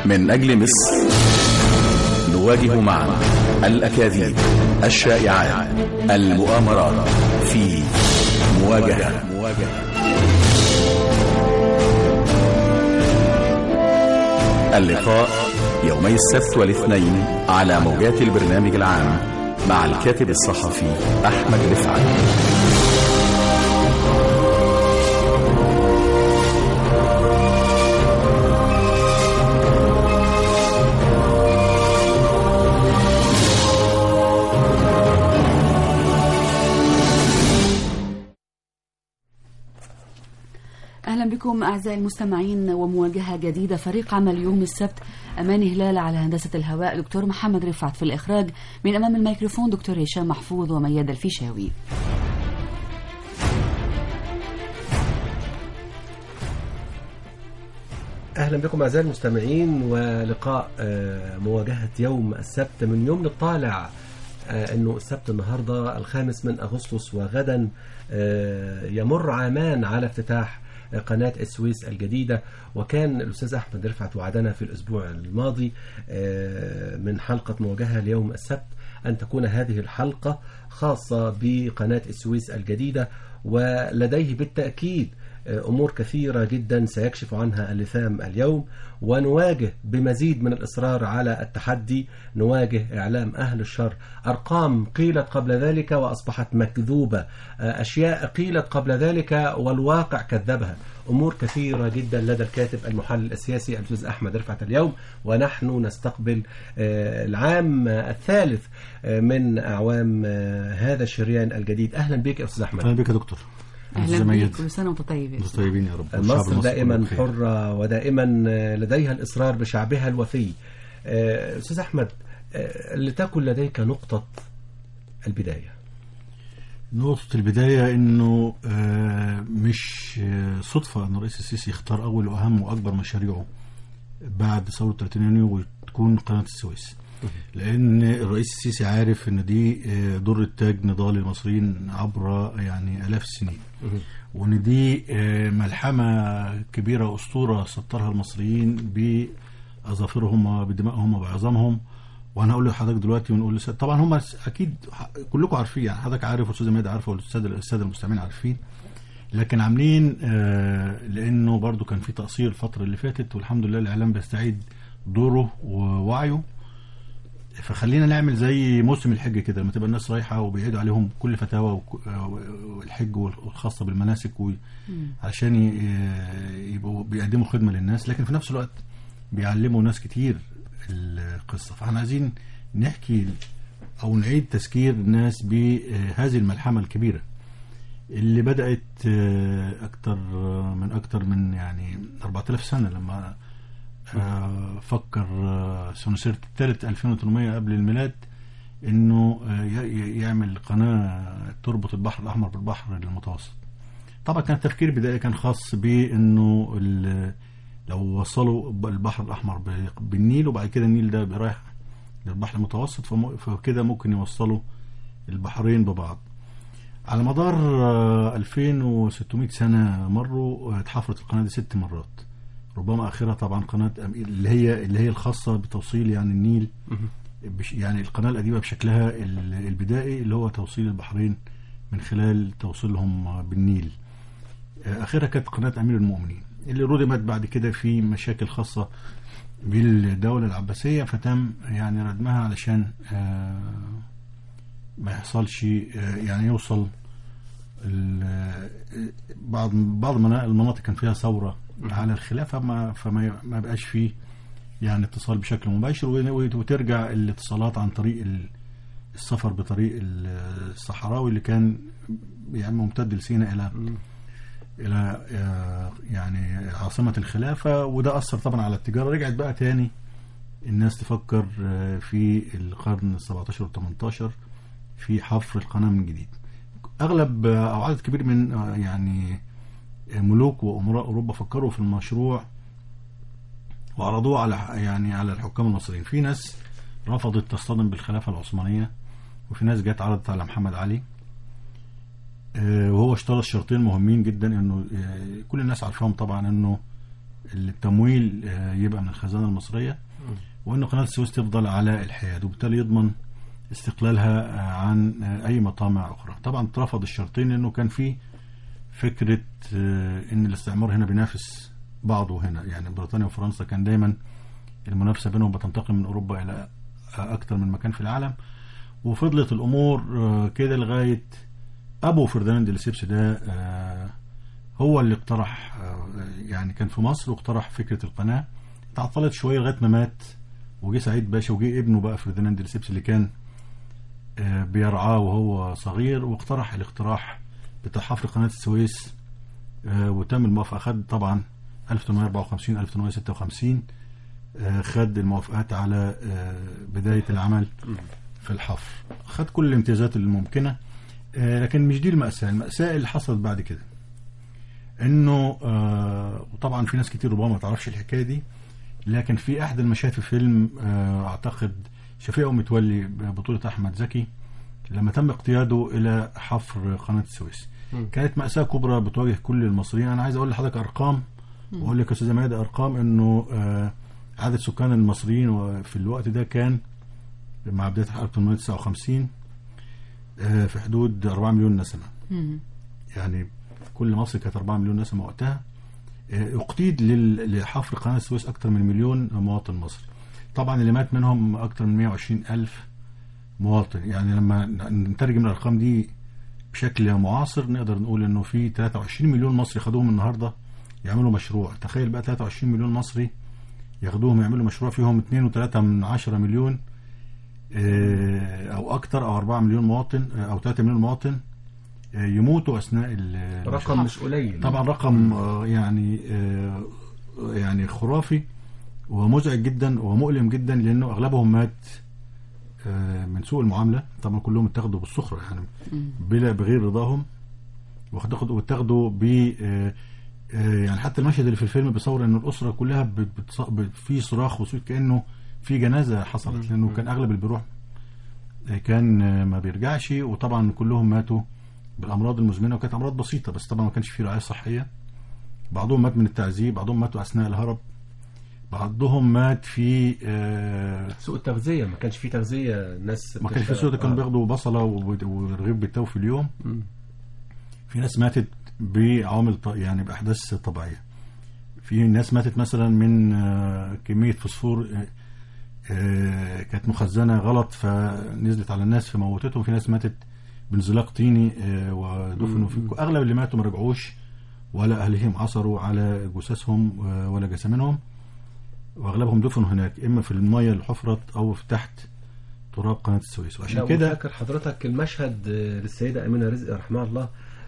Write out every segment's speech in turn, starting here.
من أجل مصر نواجه معا الأكاذيب الشائعات المؤامرات في مواجهة اللقاء يومي السبت والاثنين على موجات البرنامج العام مع الكاتب الصحفي أحمد رفعت أهلا بكم أعزائي المستمعين ومواجهة جديدة فريق عمل يوم السبت أماني هلال على هندسة الهواء دكتور محمد رفعت في الإخراج من أمام الميكروفون دكتور هشام محفوظ ومياد الفيشاوي اهلا بكم اعزائي المستمعين ولقاء آه، مواجهه يوم السبت من يوم نطالع آه، انه السبت النهارده الخامس من اغسطس وغدا آه، يمر عامان على افتتاح قناة السويس الجديدة وكان الأستاذ أحمد رفعت وعدنا في الأسبوع الماضي آه، من حلقة مواجهة ليوم السبت أن تكون هذه الحلقة خاصة بقناة السويس الجديدة ولديه بالتأكيد أمور كثيرة جدا سيكشف عنها اللثام اليوم ونواجه بمزيد من الإصرار على التحدي نواجه إعلام أهل الشر أرقام قيلت قبل ذلك وأصبحت مكذوبة أشياء قيلت قبل ذلك والواقع كذبها أمور كثيرة جدا لدى الكاتب المحلل السياسي الأستاذ أحمد رفعت اليوم ونحن نستقبل آه، العام الثالث آه، من أعوام آه، هذا الشريان الجديد أهلا بك يا أستاذ أحمد اهلا بك يا دكتور أهلا زميل. بك كل سنة وأنت طيب يا انتم أستاذ. طيبين يا رب والشعب مصر المصري دائما كله بخير. حرة ودائما لديها الإصرار بشعبها الوفي آه، أستاذ أحمد آه، لتكن لديك نقطة البداية نقطة البداية انه آه، مش آه، صدفة ان الرئيس السيسي يختار اول واهم واكبر مشاريعه بعد ثورة 30 يونيو وتكون قناة السويس لان الرئيس السيسي عارف ان دي آه، در التاج نضال المصريين عبر يعني الاف السنين وان دي آه، ملحمة كبيرة اسطورة سطرها المصريين باظافرهم وبدمائهم وبعظامهم وانا اقول لحضرتك دلوقتي ونقول لسا... طبعا هم اكيد ح- كلكم عارفين يعني حضرتك عارف والاستاذ ميادة عارفه والاستاذ الساده المستمعين عارفين لكن عاملين آه لانه برضو كان في تقصير الفتره اللي فاتت والحمد لله الاعلام بيستعيد دوره ووعيه فخلينا نعمل زي موسم الحج كده لما تبقى الناس رايحه وبيعيدوا عليهم كل فتاوى وك- آه، والحج والخاصه بالمناسك و- عشان ي- يبقوا بيقدموا خدمه للناس لكن في نفس الوقت بيعلموا ناس كتير القصه فاحنا عايزين نحكي او نعيد تذكير الناس بهذه الملحمه الكبيره اللي بدات آه، اكتر آه، من اكتر من يعني 4000 سنه لما آه، فكر آه، سنوسرت الثالث 2800 قبل الميلاد انه آه، ي- ي- يعمل قناه تربط البحر الاحمر بالبحر المتوسط طبعا كان التفكير البدائي كان خاص بانه ال- لو وصلوا البحر الاحمر ب- بالنيل وبعد كده النيل ده رايح للبحر المتوسط فم- فكده ممكن يوصلوا البحرين ببعض على مدار آه، 2600 سنة مروا آه، اتحفرت القناة دي ست مرات ربما آخرها طبعا قناة أم- اللي هي اللي هي الخاصة بتوصيل يعني النيل بش يعني القناة القديمة بشكلها ال- البدائي اللي هو توصيل البحرين من خلال توصيلهم آه، بالنيل آه، آخرها كانت قناة أمير المؤمنين اللي ردمت بعد كده في مشاكل خاصة بالدولة العباسية فتم يعني ردمها علشان آه، ما يحصلش آه، يعني يوصل ال- آه، بعض بعض المنا- المناطق كان فيها ثورة على الخلافة ما فما ما بقاش فيه يعني اتصال بشكل مباشر و- وترجع الاتصالات عن طريق ال- السفر بطريق ال- الصحراوي اللي كان يعني ممتد لسينا الى الى آه، يعني عاصمه الخلافه وده اثر طبعا على التجاره رجعت بقى تاني الناس تفكر آه، في القرن ال 17 وال 18 في حفر القناه من جديد اغلب آه، او عدد كبير من آه، يعني ملوك وامراء اوروبا فكروا في المشروع وعرضوه على يعني على الحكام المصريين في ناس رفضت تصطدم بالخلافه العثمانيه وفي ناس جت عرضت على محمد علي آه، وهو اشترط شرطين مهمين جدا انه آه، كل الناس عارفاهم طبعا انه التمويل آه، يبقى من الخزانه المصريه وان قناه السويس تفضل على الحياد وبالتالي يضمن استقلالها آه، عن آه، اي مطامع اخرى طبعا اترفض الشرطين لانه كان في فكره آه، ان الاستعمار هنا بينافس بعضه هنا يعني بريطانيا وفرنسا كان دايما المنافسه بينهم بتنتقل من اوروبا الى اكثر من مكان في العالم وفضلت الامور آه، كده لغايه ابو فرديناند السيبس ده آه، هو اللي اقترح آه، يعني كان في مصر واقترح فكره القناه تعطلت شويه لغايه ما مات وجه سعيد باشا وجه ابنه بقى فرديناند السيبس اللي كان آه، بيرعاه وهو صغير واقترح الاقتراح بتاع حفر قناه السويس آه، وتم الموافقه خد طبعا 1854 1856 آه، خد الموافقات على آه، بدايه العمل في الحفر خد كل الامتيازات الممكنه آه، لكن مش دي المأساة المأساة اللي حصلت بعد كده انه آه، وطبعا في ناس كتير ربما ما تعرفش الحكايه دي لكن في احد المشاهد في فيلم آه، اعتقد شفيقة متولي بطولة احمد زكي لما تم اقتياده الى حفر قناه السويس كانت مأساة كبرى بتواجه كل المصريين انا عايز اقول لحضرتك ارقام واقول لك يا استاذه ماده ارقام انه آه، عدد سكان المصريين في الوقت ده كان مع بدايه 1859 آه، في حدود 4 مليون نسمه مم. يعني كل مصر كانت 4 مليون نسمه وقتها آه، اقتيد لل- لحفر قناه السويس اكثر من مليون مواطن مصري طبعا اللي مات منهم اكثر من 120 الف مواطن يعني لما نترجم الارقام دي بشكل معاصر نقدر نقول انه في 23 مليون مصري خدوهم النهارده يعملوا مشروع تخيل بقى 23 مليون مصري ياخدوهم يعملوا مشروع فيهم 2.3 من 10 مليون آه، او اكتر او 4 مليون مواطن آه، او 3 مليون مواطن آه، يموتوا اثناء ال- رقم مش قليل طبعا رقم آه، يعني آه، يعني خرافي ومزعج جدا ومؤلم جدا لانه اغلبهم مات آه، من سوء المعامله طبعا كلهم اتاخدوا بالسخره يعني بلا بغير رضاهم واخدوا واتاخدوا ب آه، آه، يعني حتى المشهد اللي في الفيلم بيصور ان الاسره كلها بت- بتص- بت- في صراخ وصوت كانه في جنازه حصلت لانه كان اغلب اللي بيروح آه، كان آه، ما بيرجعش وطبعا كلهم ماتوا بالامراض المزمنه وكانت امراض بسيطه بس طبعا ما كانش في رعايه صحيه بعضهم مات من التعذيب بعضهم ماتوا اثناء الهرب بعضهم مات في آه، سوء التغذيه ما كانش في تغذيه الناس ما كانش في بتشتغل. سودا كانوا آه. بياخدوا بصله وب- ورغيف بالتو في اليوم مم. في ناس ماتت بعوامل ط- يعني باحداث طبيعيه في ناس ماتت مثلا من آه، كميه فوسفور آه، آه، كانت مخزنه غلط فنزلت على الناس فموتتهم في ناس ماتت بانزلاق طيني آه، ودفنوا في اغلب اللي ماتوا ما رجعوش ولا اهلهم عثروا على جثثهم آه، ولا جسامينهم واغلبهم دفنوا هناك اما في الميه اللي حفرت او في تحت تراب قناه السويس لا وعشان كده فاكر حضرتك المشهد آه، للسيدة أمينة رزق رحمها الله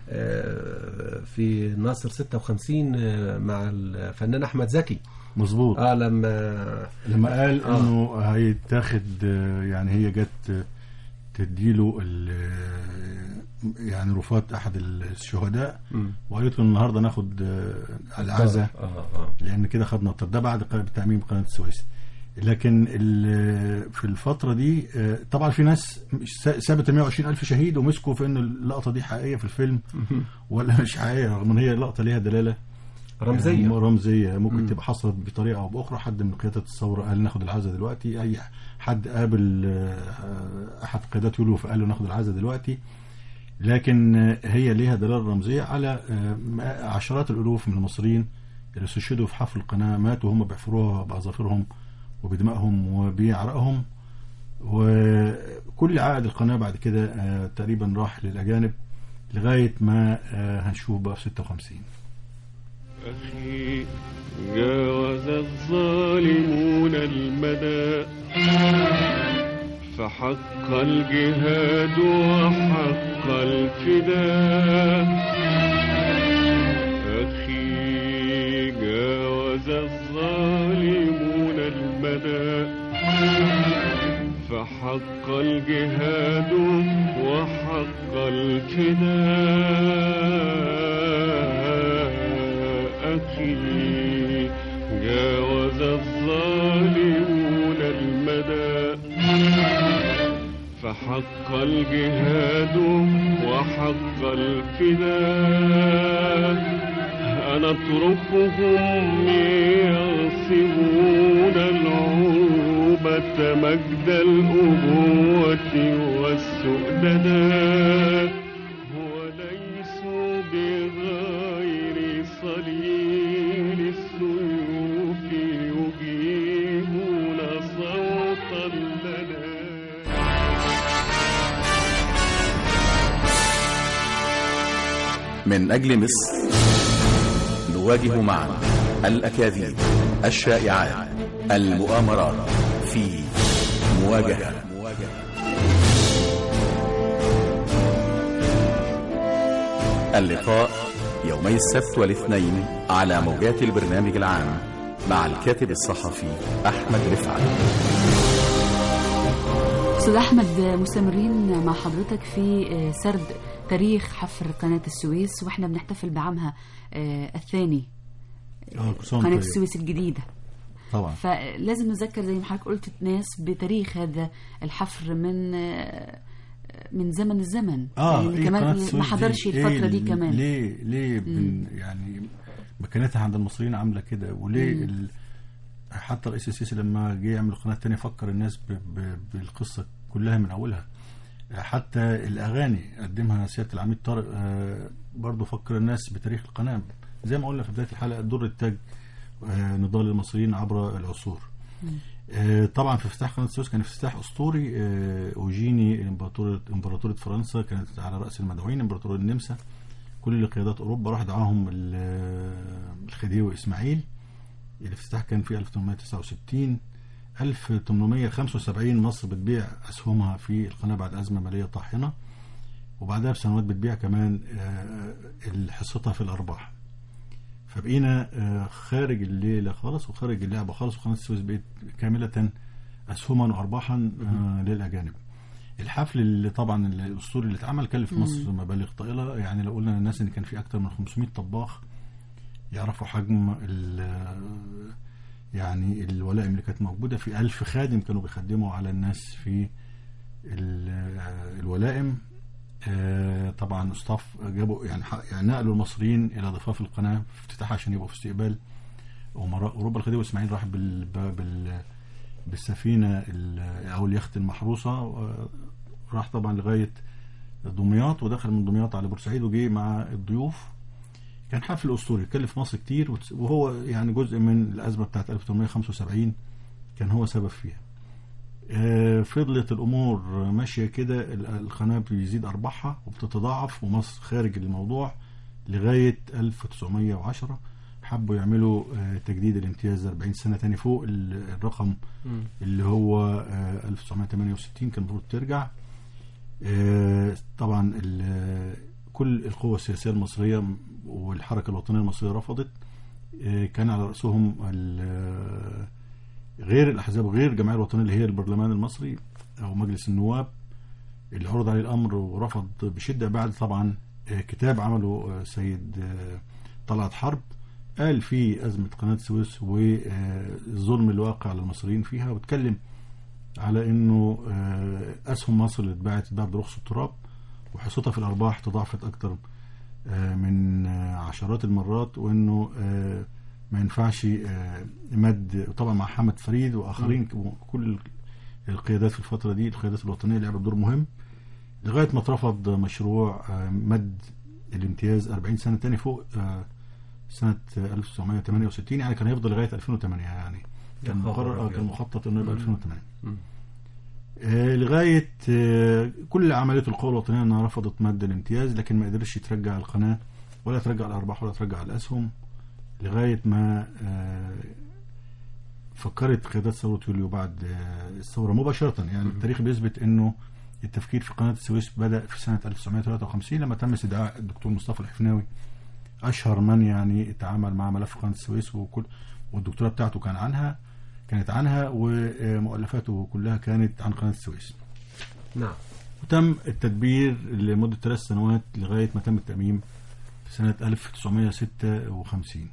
آه، في ناصر 56 آه، مع الفنان أحمد زكي مظبوط اه لما لما قال آه. انه هيتاخد آه، يعني هي جت آه، تديله ال- آه، يعني رفات احد الشهداء مم. وقالت له النهارده ناخد آه، العزاء اه اه لان كده خدنا الطب ده بعد ق- تاميم قناه السويس لكن ال- في الفتره دي آه، طبعا في ناس مش سا- سابت ال 120 الف شهيد ومسكوا في ان اللقطه دي حقيقيه في الفيلم ولا مش حقيقيه رغم ان هي لقطه ليها دلاله رمزية آه، رمزيه ممكن تبقى حصلت بطريقه او باخرى حد من قياده الثوره قال ناخد العزاء دلوقتي اي حد قابل آه، احد قيادات يولو فقال له ناخد العزاء دلوقتي لكن آه، هي ليها دلاله رمزيه على آه، ما- عشرات الالوف من المصريين اللي استشهدوا في حفر القناه ماتوا وهم بيحفروها باظافرهم وبدمائهم وبعرقهم وكل عائد القناه بعد كده آه، تقريبا راح للاجانب لغايه ما آه، هنشوف بقى في 56 أخي جاوز الظالمون المدى فحق الجهاد وحق الفداء أخي جاوز الظالمون المدى فحق الجهاد وحق الفداء أخي جاوز الظالمون المدى فحق الجهاد وحق الفداء أنا نتركهم يغصبون العروبة مجد الأبوة والسؤدداء وليسوا بغير صليل السيوف يجيبون صوتا لنا من أجل مصر نواجه معا الأكاذيب الشائعات المؤامرات في مواجهة اللقاء يومي السبت والاثنين على موجات البرنامج العام مع الكاتب الصحفي أحمد رفعت استاذ احمد مستمرين مع حضرتك في سرد تاريخ حفر قناه السويس واحنا بنحتفل بعامها آه، الثاني اه كل سنة قناه وأنت طيب. السويس الجديده طبعا فلازم نذكر زي ما حضرتك قلت الناس بتاريخ هذا الحفر من آه، من زمن الزمن اه يعني إيه كمان قناة ما السويس حضرش دي؟ الفتره إيه دي ال- كمان ليه ليه بن يعني مكانتها عند المصريين عامله كده وليه ال... حتى رئيس السيسي لما جه يعمل قناه تانية فكر الناس ب... ب... بالقصه كلها من اولها حتى الاغاني قدمها سياده العميد طارق آه برضه فكر الناس بتاريخ القناه زي ما قلنا في بدايه الحلقه دور التاج آه نضال المصريين عبر العصور آه، طبعا في افتتاح قناه السويس كان افتتاح اسطوري آه، اوجيني امبراطوره امبراطوره فرنسا كانت على راس المدعوين امبراطوريه النمسا كل قيادات اوروبا راح دعاهم ال- آه، الخديوي اسماعيل الافتتاح كان في 1869 1875 مصر بتبيع اسهمها في القناه بعد ازمه ماليه طاحنه وبعدها بسنوات بتبيع كمان آه، حصتها في الارباح فبقينا آه، خارج الليله خالص وخارج اللعبه خالص وقناه السويس بقت كامله اسهما وارباحا آه، للاجانب. الحفل اللي طبعا الاسطوري اللي اتعمل كلف مصر مبالغ طائله يعني لو قلنا للناس ان كان في اكثر من 500 طباخ يعرفوا حجم ال- يعني الولائم اللي كانت موجوده في ألف خادم كانوا بيخدموا على الناس في ال- الولائم آه، طبعا اصطاف جابوا يعني ح- يعني نقلوا المصريين الى ضفاف القناه في افتتاحها عشان يبقوا في استقبال امراء اوروبا الخديوي اسماعيل راح بال بال بالسفينه ال- او اليخت المحروسه آه، راح طبعا لغايه دمياط ودخل من دمياط على بورسعيد وجي مع الضيوف كان حفل اسطوري كلف مصر كتير وتس- وهو يعني جزء من الازمه بتاعت 1875 كان هو سبب فيها آه، فضلت الامور ماشيه كده ال- القناه بيزيد ارباحها وبتتضاعف ومصر خارج الموضوع لغايه 1910 حبوا يعملوا آه، تجديد الامتياز 40 سنه تاني فوق ال- الرقم اللي هو آه، 1968 كان المفروض ترجع آه، طبعا ال- كل القوى السياسيه المصريه والحركه الوطنيه المصريه رفضت آه، كان على راسهم ال- غير الاحزاب غير الجمعيه الوطنيه اللي هي البرلمان المصري او مجلس النواب اللي عرض عليه الامر ورفض بشده بعد طبعا آه، كتاب عمله آه، سيد آه، طلعت حرب قال في ازمه قناه السويس والظلم الواقع على المصريين فيها واتكلم على انه آه، اسهم مصر اللي اتباعت اتباعت برخص التراب وحصتها في الارباح تضاعفت اكتر آه، من آه، عشرات المرات وانه آه، ما ينفعش آه، مد طبعا مع محمد فريد واخرين كل القيادات في الفتره دي القيادات الوطنيه لعبت دور مهم لغايه ما اترفض مشروع آه، مد الامتياز 40 سنه تاني فوق آه، سنه 1968 يعني كان هيفضل لغايه 2008 يعني كان يا خبر مقرر آه، أبيض. كان مخطط انه يبقى 2008 مم. آه، لغايه آه، كل عمليه القوى الوطنيه انها رفضت مد الامتياز لكن ما قدرش ترجع القناه ولا ترجع الارباح ولا ترجع الاسهم لغايه ما آه، فكرت قيادات ثوره يوليو بعد آه، الثوره مباشره يعني التاريخ بيثبت انه التفكير في قناه السويس بدا في سنه 1953 لما تم استدعاء الدكتور مصطفى الحفناوي اشهر من يعني تعامل مع ملف قناه السويس وكل والدكتوراه بتاعته كان عنها كانت عنها ومؤلفاته كلها كانت عن قناه السويس نعم وتم التدبير لمدة ثلاث سنوات لغاية ما تم التأميم في سنة 1956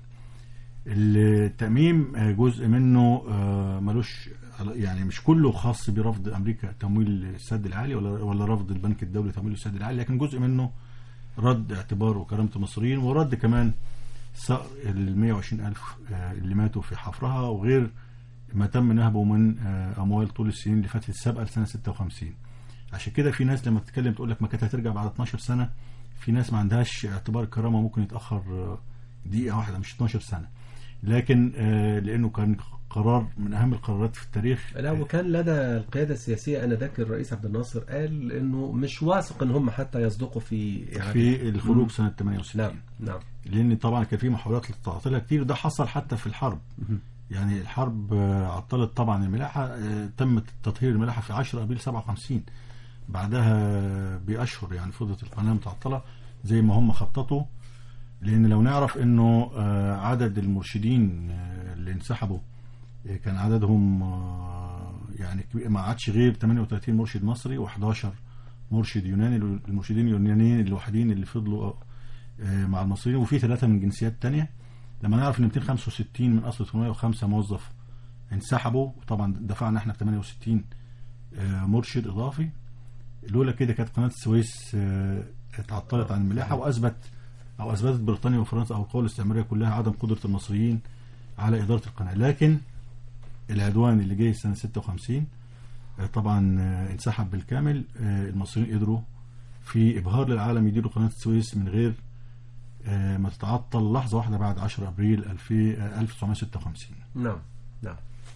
التأميم آه، جزء منه آه، ملوش يعني مش كله خاص برفض أمريكا تمويل السد العالي ولا ولا رفض البنك الدولي تمويل السد العالي لكن جزء منه رد اعتبار وكرامة المصريين ورد كمان صقر ال 120 ألف آه، اللي ماتوا في حفرها وغير ما تم نهبه من آه، أموال طول السنين اللي فاتت السابقة لسنة 56 عشان كده في ناس لما تتكلم تقول لك ما كانت هترجع بعد 12 سنة في ناس ما عندهاش اعتبار الكرامة ممكن يتأخر آه، دقيقة واحدة مش 12 سنة لكن آه، لأنه كان قرار من أهم القرارات في التاريخ لا وكان لدى القيادة السياسية آنذاك الرئيس عبد الناصر قال إنه مش واثق إن هم حتى يصدقوا في إعادة في الخروج سنة 68 نعم نعم لان طبعا كان في محاولات لتعطيلها كتير ده حصل حتى في الحرب يعني الحرب آه، عطلت طبعا الملاحه آه، تم تطهير الملاحه في 10 ابريل 57 بعدها باشهر يعني فضلت القناه متعطله زي ما هم خططوا لان لو نعرف انه آه، عدد المرشدين آه، اللي انسحبوا آه، كان عددهم آه، يعني كبير- ما عادش غير 38 مرشد مصري و11 مرشد يوناني المرشدين اليونانيين الوحيدين اللي فضلوا آه، مع المصريين وفي ثلاثة من جنسيات تانية لما نعرف ان 265 من اصل 805 موظف انسحبوا طبعا دفعنا احنا ب 68 آه، مرشد اضافي لولا كده كانت قناه السويس آه، اتعطلت عن الملاحه واثبت او اثبتت بريطانيا وفرنسا او القوى الاستعماريه كلها عدم قدره المصريين على اداره القناه لكن العدوان اللي جاي سنه 56 آه، طبعا آه، انسحب بالكامل آه، المصريين قدروا في ابهار للعالم يديروا قناه السويس من غير آه، ما تتعطل لحظه واحده بعد 10 ابريل 2000 آه، 1956 نعم نعم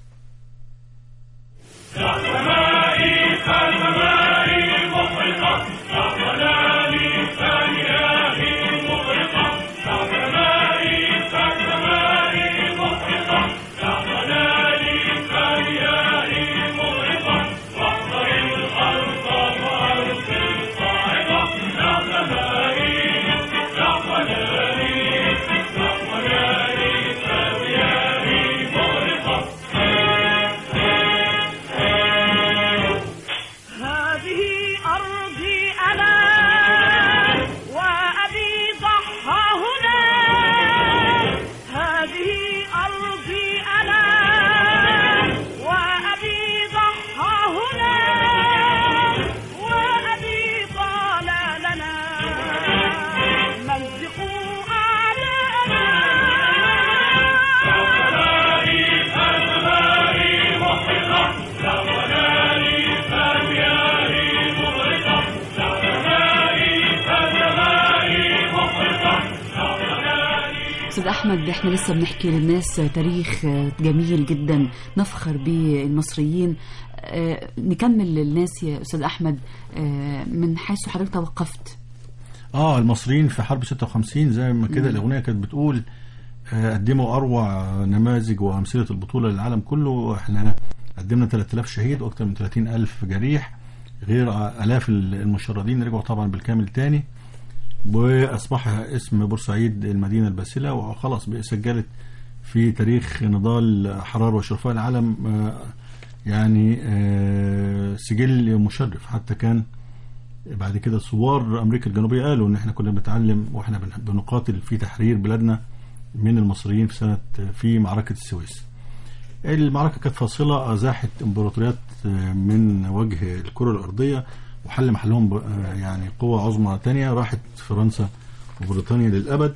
هذه أرضي أنا وأبي ضحى هنا هذه أرضي أنا وأبي ضحى هنا وأبي طال لنا مزقوا أعداءنا استاذ احمد احنا لسه بنحكي للناس تاريخ جميل جدا نفخر به المصريين آه، نكمل للناس يا استاذ احمد آه، من حيث حضرتك توقفت اه المصريين في حرب 56 زي ما كده الاغنيه كانت بتقول آه، قدموا اروع نماذج وامثله البطوله للعالم كله احنا قدمنا 3000 شهيد واكثر من 30000 جريح غير الاف المشردين رجعوا طبعا بالكامل تاني واصبح اسم بورسعيد المدينه الباسله وخلاص بقى سجلت في تاريخ نضال حرار وشرفاء العالم آه، يعني آه، سجل مشرف حتى كان بعد كده ثوار امريكا الجنوبيه قالوا ان احنا كنا بنتعلم واحنا بن- بنقاتل في تحرير بلادنا من المصريين في سنه في معركه السويس. المعركه كانت فاصله ازاحت امبراطوريات من وجه الكره الارضيه وحل محلهم ب- يعني قوه عظمى تانية راحت فرنسا وبريطانيا للابد.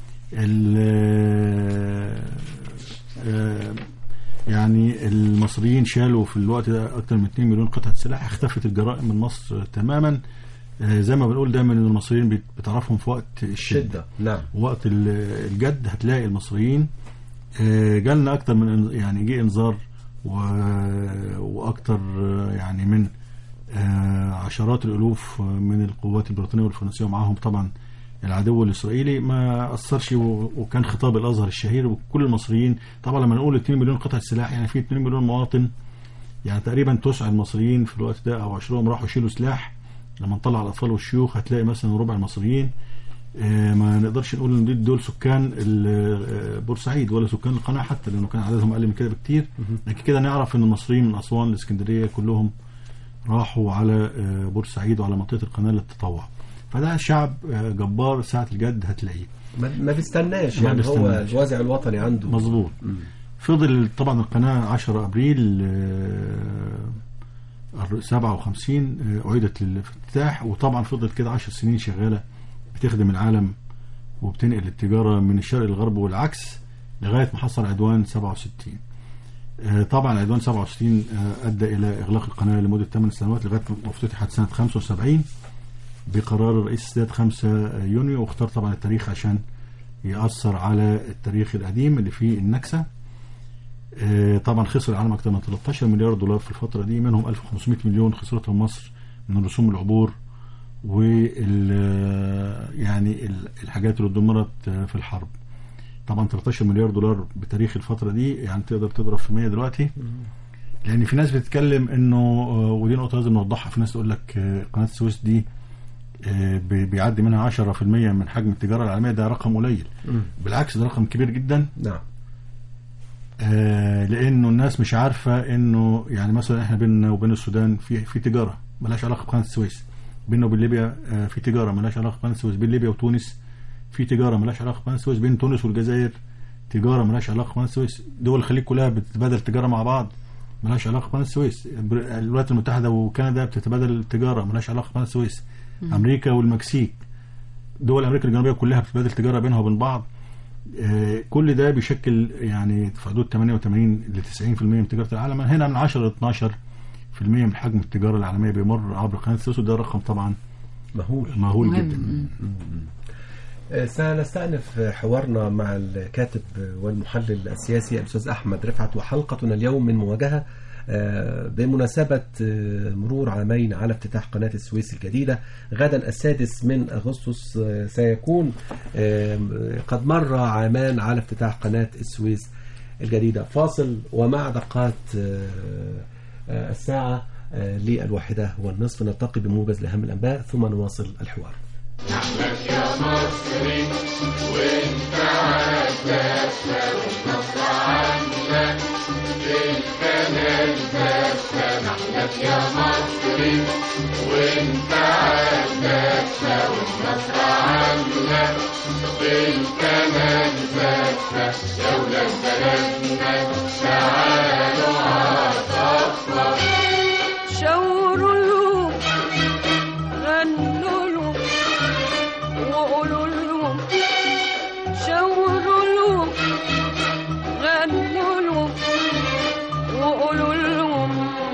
ال- آه، يعني المصريين شالوا في الوقت ده اكثر من 2 مليون قطعه سلاح اختفت الجرائم من مصر تماما آه، زي ما بنقول دايما ان المصريين بت- بتعرفهم في وقت الشده شدة نعم وقت ال- الجد هتلاقي المصريين آه، جالنا اكتر من إن- يعني جه انذار و- واكتر آه، يعني من آه، عشرات الالوف من القوات البريطانيه والفرنسيه ومعاهم طبعا العدو الاسرائيلي ما اثرش و- وكان خطاب الازهر الشهير وكل المصريين طبعا لما نقول 2 مليون قطعه سلاح يعني في 2 مليون مواطن يعني تقريبا تسع المصريين في الوقت ده او عشرهم راحوا يشيلوا سلاح لما نطلع على الاطفال والشيوخ هتلاقي مثلا ربع المصريين آه، ما نقدرش نقول ان دول- دول سكان ال- آه، بورسعيد ولا سكان القناه حتى لانه كان عددهم اقل من كده بكتير لكن كده نعرف ان المصريين من اسوان لاسكندريه كلهم راحوا على آه، بورسعيد وعلى منطقه القناه للتطوع فده شعب آه، جبار ساعه الجد هتلاقيه ما ما بيستناش ما يعني هو بيستناش. الوازع الوطني عنده مظبوط فضل طبعا القناة 10 أبريل آه، 57 آه، أعيدت للافتتاح وطبعا فضلت كده 10 سنين شغالة بتخدم العالم وبتنقل التجارة من الشرق للغرب والعكس لغاية ما حصل عدوان 67 آه، طبعا عدوان 67 آه، أدى إلى إغلاق القناة لمدة 8 سنوات لغاية ما افتتحت سنة 75 بقرار الرئيس السادات 5 يونيو واختار طبعا التاريخ عشان يأثر على التاريخ القديم اللي فيه النكسة آه، طبعا خسر العالم أكثر من 13 مليار دولار في الفترة دي منهم 1500 مليون خسرتهم مصر من رسوم العبور وال يعني ال- الحاجات اللي اتدمرت آه، في الحرب طبعا 13 مليار دولار بتاريخ الفترة دي يعني تقدر تضرب في 100 دلوقتي لأن في ناس بتتكلم إنه آه، ودي نقطة لازم نوضحها في ناس تقول لك آه، قناة السويس دي آه، بي- بيعدي منها 10% من حجم التجارة العالمية ده رقم قليل بالعكس ده رقم كبير جدا نعم آه، لانه الناس مش عارفه انه يعني مثلا احنا بيننا وبين السودان في في تجاره ملهاش علاقه بقناه السويس بيننا وبين ليبيا آه، في تجاره ملهاش علاقه بقناه السويس بين ليبيا وتونس في تجاره ملهاش علاقه بقناه السويس بين تونس والجزائر تجاره ملهاش علاقه بقناه السويس دول الخليج كلها بتتبادل تجاره مع بعض ملهاش علاقه بقناه السويس بر- الولايات المتحده وكندا بتتبادل تجاره ملهاش علاقه بقناه السويس امريكا والمكسيك دول امريكا الجنوبيه كلها بتتبادل تجاره بينها وبين بعض آه، كل ده بيشكل يعني في حدود 88 ل 90% من تجاره العالم هنا من 10 ل 12% من حجم التجاره العالميه بيمر عبر قناه السويس وده رقم طبعا مهول مهول مهم. جدا مم. آه، سنستأنف حوارنا مع الكاتب والمحلل السياسي الأستاذ أحمد رفعت وحلقتنا اليوم من مواجهة آه، بمناسبة آه، مرور عامين على افتتاح قناة السويس الجديدة غدا السادس من أغسطس آه، سيكون آه، قد مر عامان على افتتاح قناة السويس الجديدة فاصل ومع دقات آه، آه، الساعة آه، للواحدة والنصف نلتقي بموجز لأهم الأنباء ثم نواصل الحوار شاوروا له غنوا له وقولوا له شاوروا له غنوا له وقولوا لهم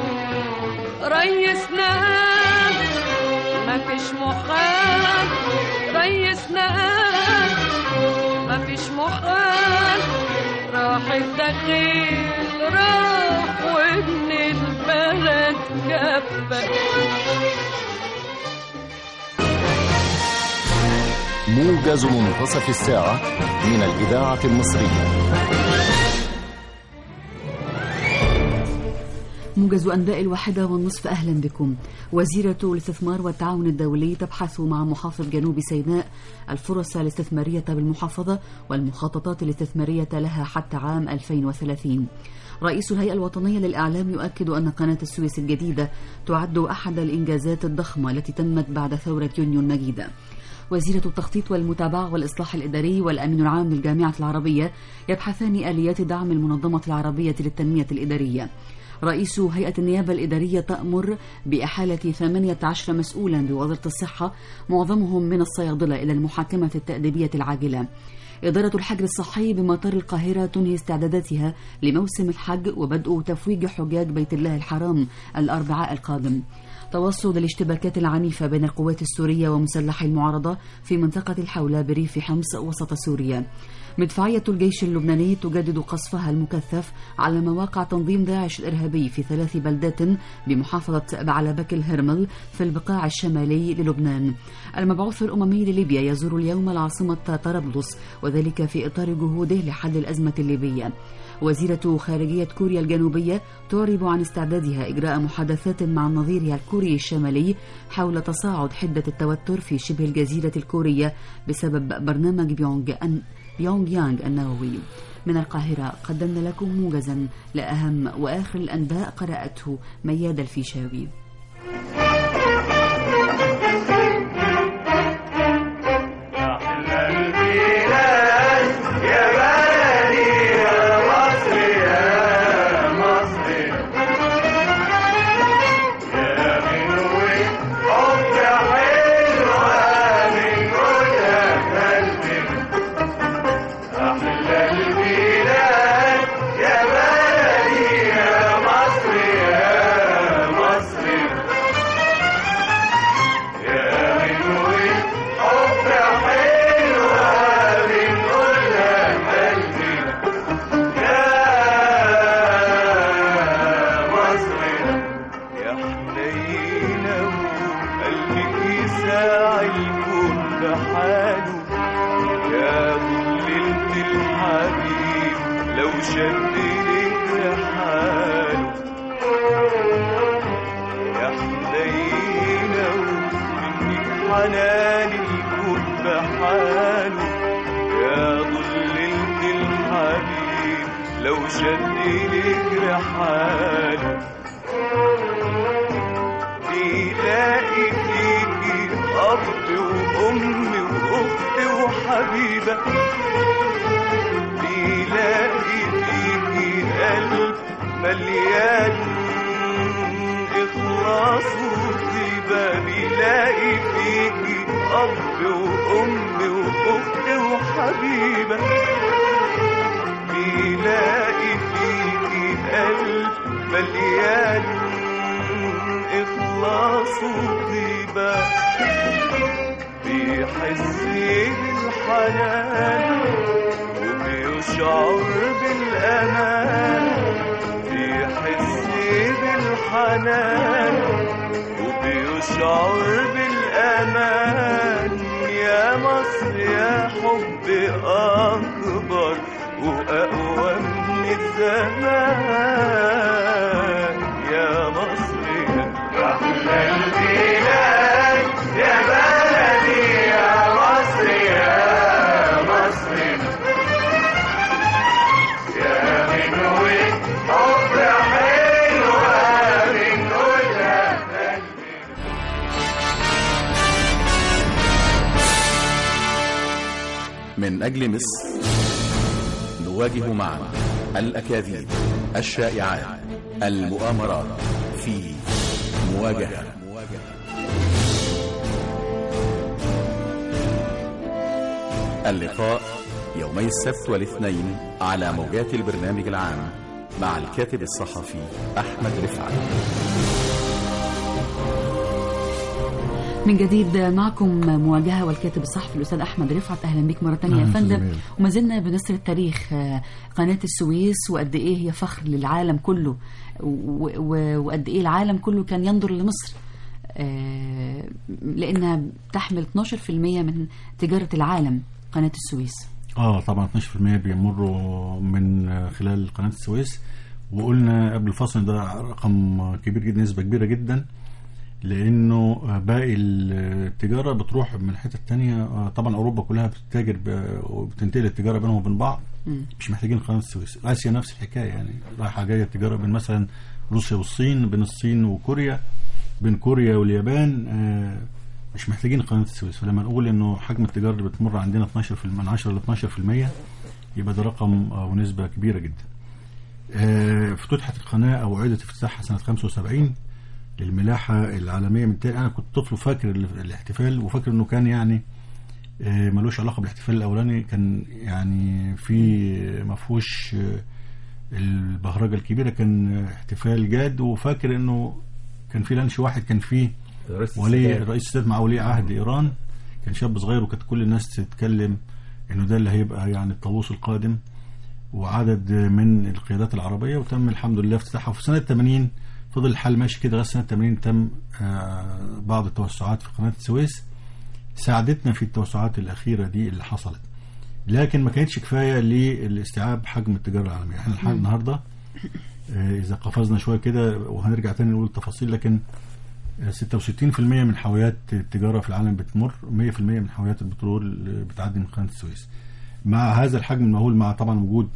ريسنا قال مفيش محال ريسنا قال مفيش محال راح الدخيل راح وابن البلد كفك موجز منتصف الساعة من الإذاعة المصرية موجز أنباء الواحدة والنصف أهلا بكم وزيرة الاستثمار والتعاون الدولي تبحث مع محافظ جنوب سيناء الفرص الاستثمارية بالمحافظة والمخططات الاستثمارية لها حتى عام 2030 رئيس الهيئة الوطنية للإعلام يؤكد أن قناة السويس الجديدة تعد أحد الإنجازات الضخمة التي تمت بعد ثورة يونيو المجيدة وزيرة التخطيط والمتابعة والإصلاح الإداري والأمين العام للجامعة العربية يبحثان آليات دعم المنظمة العربية للتنمية الإدارية رئيس هيئة النيابة الإدارية تأمر بإحالة 18 مسؤولا بوزارة الصحة معظمهم من الصيادلة إلى المحاكمة التأديبية العاجلة إدارة الحجر الصحي بمطار القاهرة تنهي استعداداتها لموسم الحج وبدء تفويج حجاج بيت الله الحرام الأربعاء القادم توصل الاشتباكات العنيفة بين القوات السورية ومسلحي المعارضة في منطقة الحولة بريف حمص وسط سوريا مدفعية الجيش اللبناني تجدد قصفها المكثف على مواقع تنظيم داعش الإرهابي في ثلاث بلدات بمحافظة بعلبك الهرمل في البقاع الشمالي للبنان المبعوث الأممي لليبيا يزور اليوم العاصمة طرابلس وذلك في إطار جهوده لحل الأزمة الليبية وزيرة خارجية كوريا الجنوبية تعرب عن استعدادها إجراء محادثات مع نظيرها الكوري الشمالي حول تصاعد حدة التوتر في شبه الجزيرة الكورية بسبب برنامج بيونج أن بيونغ يانغ النووي من القاهرة قدمنا لكم موجزا لأهم وآخر الأنباء قرأته مياد الفيشاوي حب حلوة من كل قلبي لو شد لك رحاله يا حنينة ومنك حنان الكون بحاله يا ضللت الحبيب لو شد لك رحاله بيلاقي فيكي أب وأم وأخت وحبيبة بيلاقي فيكي قلب مليان إخلاص وطيبة بيلاقي فيكي أب وأم وأخت وحبيبة بيلاقي فيكي قلب مليان إخلاص وطيبة بيحس بالحنان وبيشعر بالأمان بيحس بالحنان وبيشعر بالأمان يا مصر يا حب أكبر وأقوى من الزمان يا مصر يا أحلى البلاد يا بلدي يا مصر يا مصر يا منوي حب حلوة من كلها من أجل مصر نواجه معا الأكاذيب الشائعات المؤامرات في مواجهة اللقاء يومي السبت والاثنين على موجات البرنامج العام مع الكاتب الصحفي أحمد رفعت من جديد معكم مواجهة والكاتب الصحفي الأستاذ أحمد رفعت أهلا بك مرة تانية يا أهلا فندم وسهلا. وما زلنا بنسر التاريخ آه، قناة السويس وقد إيه هي فخر للعالم كله و- و- وقد إيه العالم كله كان ينظر لمصر آه، لأنها تحمل 12% من تجارة العالم قناة السويس اه طبعا 12% بيمروا من خلال قناه السويس وقلنا قبل الفصل ده رقم كبير جدا نسبه كبيره جدا لانه باقي التجاره بتروح من الحته الثانيه طبعا اوروبا كلها بتتاجر ب- وبتنتقل التجاره بينهم وبين بعض مم. مش محتاجين قناه السويس اسيا نفس الحكايه يعني رايحه جايه التجاره بين مثلا روسيا والصين بين الصين وكوريا بين كوريا واليابان آه، مش محتاجين قناه السويس فلما نقول انه حجم التجاره اللي بتمر عندنا 12 في من 10 ل 12% يبقى ده رقم آه، ونسبه كبيره جدا. آه، افتتحت القناه او اعيدت افتتاحها سنه 75 للملاحه العالميه من تاني انا كنت طفل فاكر ال- الاحتفال وفاكر انه كان يعني آه، ملوش علاقه بالاحتفال الاولاني كان يعني في ما فيهوش آه، البهرجه الكبيره كان احتفال جاد وفاكر انه كان في لانش واحد كان فيه رئيس ولي السادات. الرئيس السادات مع ولي عهد ايران كان شاب صغير وكانت كل الناس تتكلم انه ده اللي هيبقى يعني الطاووس القادم وعدد من القيادات العربيه وتم الحمد لله افتتاحها في سنه 80 فضل الحال ماشي كده لغايه سنه 80 تم آه، بعض التوسعات في قناه السويس ساعدتنا في التوسعات الاخيره دي اللي حصلت لكن ما كانتش كفايه لاستيعاب حجم التجاره العالميه احنا الحال النهارده آه، اذا قفزنا شويه كده وهنرجع تاني نقول التفاصيل لكن 66% من حاويات التجارة في العالم بتمر 100% من حاويات البترول بتعدي من قناة السويس مع هذا الحجم المهول مع طبعا وجود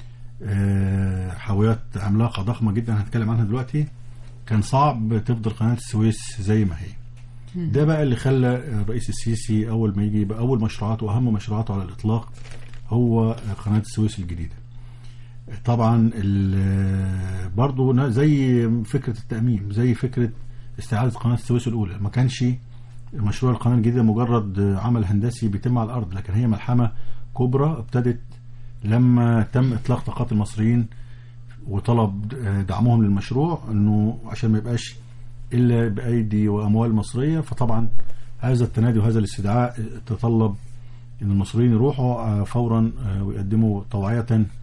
آه، حاويات عملاقة ضخمة جدا هنتكلم عنها دلوقتي كان صعب تفضل قناة السويس زي ما هي ده بقى اللي خلى الرئيس السيسي أول ما يجي يبقى أول مشروعاته وأهم مشروعاته على الإطلاق هو قناة السويس الجديدة طبعا ال- برضو نا- زي فكرة التأميم زي فكرة استعادة قناة السويس الأولى ما كانش مشروع القناة الجديدة مجرد عمل هندسي بيتم على الأرض لكن هي ملحمة كبرى ابتدت لما تم إطلاق طاقات المصريين وطلب دعمهم للمشروع انه عشان ما يبقاش الا بايدي واموال مصريه فطبعا هذا التنادي وهذا الاستدعاء تطلب ان المصريين يروحوا آه، فورا آه، ويقدموا طوعيه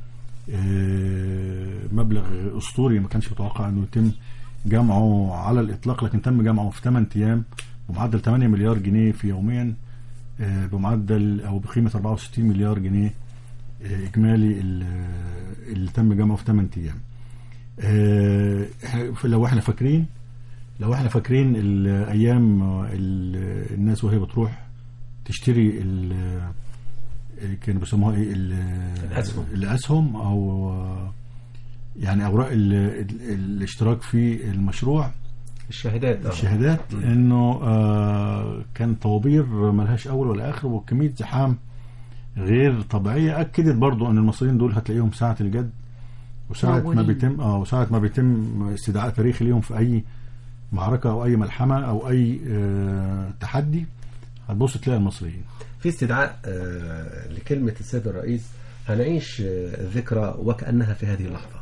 آه، مبلغ اسطوري ما كانش متوقع انه يتم جمعه على الاطلاق لكن تم جمعه في 8 ايام بمعدل 8 مليار جنيه في يوميا آه، بمعدل او بقيمه 64 مليار جنيه آه، اجمالي ال- اللي تم جمعه في 8 ايام آه، إحنا- لو احنا فاكرين لو احنا فاكرين الايام آه، ال- الناس وهي بتروح تشتري ال- كانوا بيسموها ايه ال- الأسهم. الاسهم او آه، يعني اوراق ال- ال- الاشتراك في المشروع الشهادات آه. الشهادات انه آه كان طوابير ملهاش اول ولا اخر وكميه زحام غير طبيعيه اكدت برضو ان المصريين دول هتلاقيهم ساعه الجد وساعه ما موجودين. بيتم اه وساعه ما بيتم استدعاء تاريخي ليهم في اي معركه او اي ملحمه او اي آه تحدي هتبص تلاقي المصريين في استدعاء آه، لكلمة السيد الرئيس هنعيش آه، الذكرى وكأنها في هذه اللحظة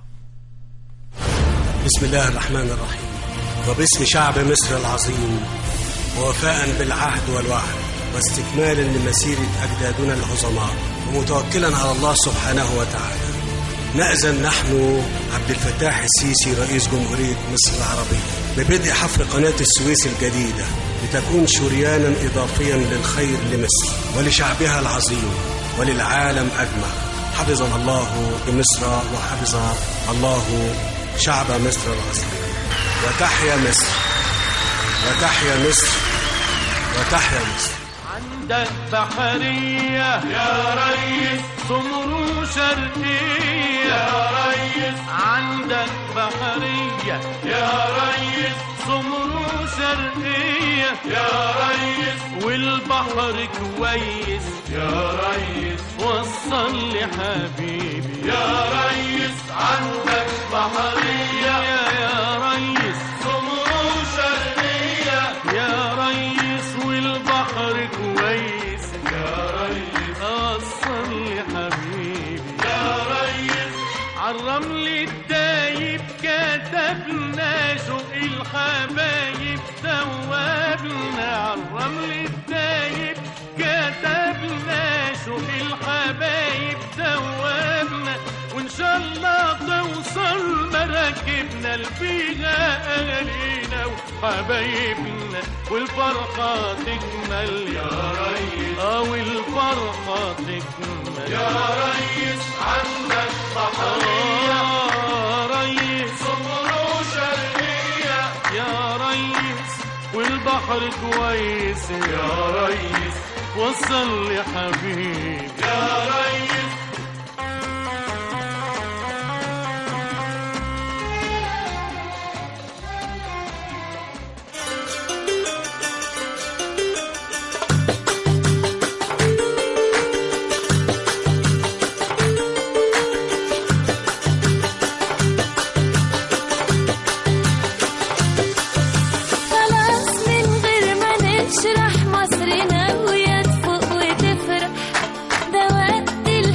بسم الله الرحمن الرحيم وباسم شعب مصر العظيم ووفاء بالعهد والوعد واستكمالا لمسيرة أجدادنا العظماء ومتوكلا على الله سبحانه وتعالى نأذن نحن عبد الفتاح السيسي رئيس جمهورية مصر العربية ببدء حفر قناة السويس الجديدة لتكون شريانا إضافيا للخير لمصر ولشعبها العظيم وللعالم أجمع حفظنا الله بمصر وحفظ الله شعب مصر العظيم وتحيا مصر وتحيا مصر وتحيا مصر عندك بحرية يا ريس سمر شرقية يا ريس عندك بحرية يا ريس سمر شرقية يا ريس والبحر كويس يا ريس وصل لي حبيبي يا ريس عندك بحرية يا ريس سمر شرقية يا ريس والبحر كويس يا ريس وصل لي حبيبي يا ريس عالرمل الدايب كتبنا شوق الحبايب ثوابنا عالرمل الدايب كتبنا شوق الحبايب ثوابنا وان شاء الله توصل مراكبنا لفيها اهالينا وحبايبنا والفرحه تكمل يا ريس اه والفرحه تكمل يا ريس عندك بحريه يا ريس صبروا شرقيه يا ريس والبحر كويس يا ريس وصل لي حبيبي يا ريس خلاص من غير ما نشرح مصر ناوية تفوق وتفرح ده وقت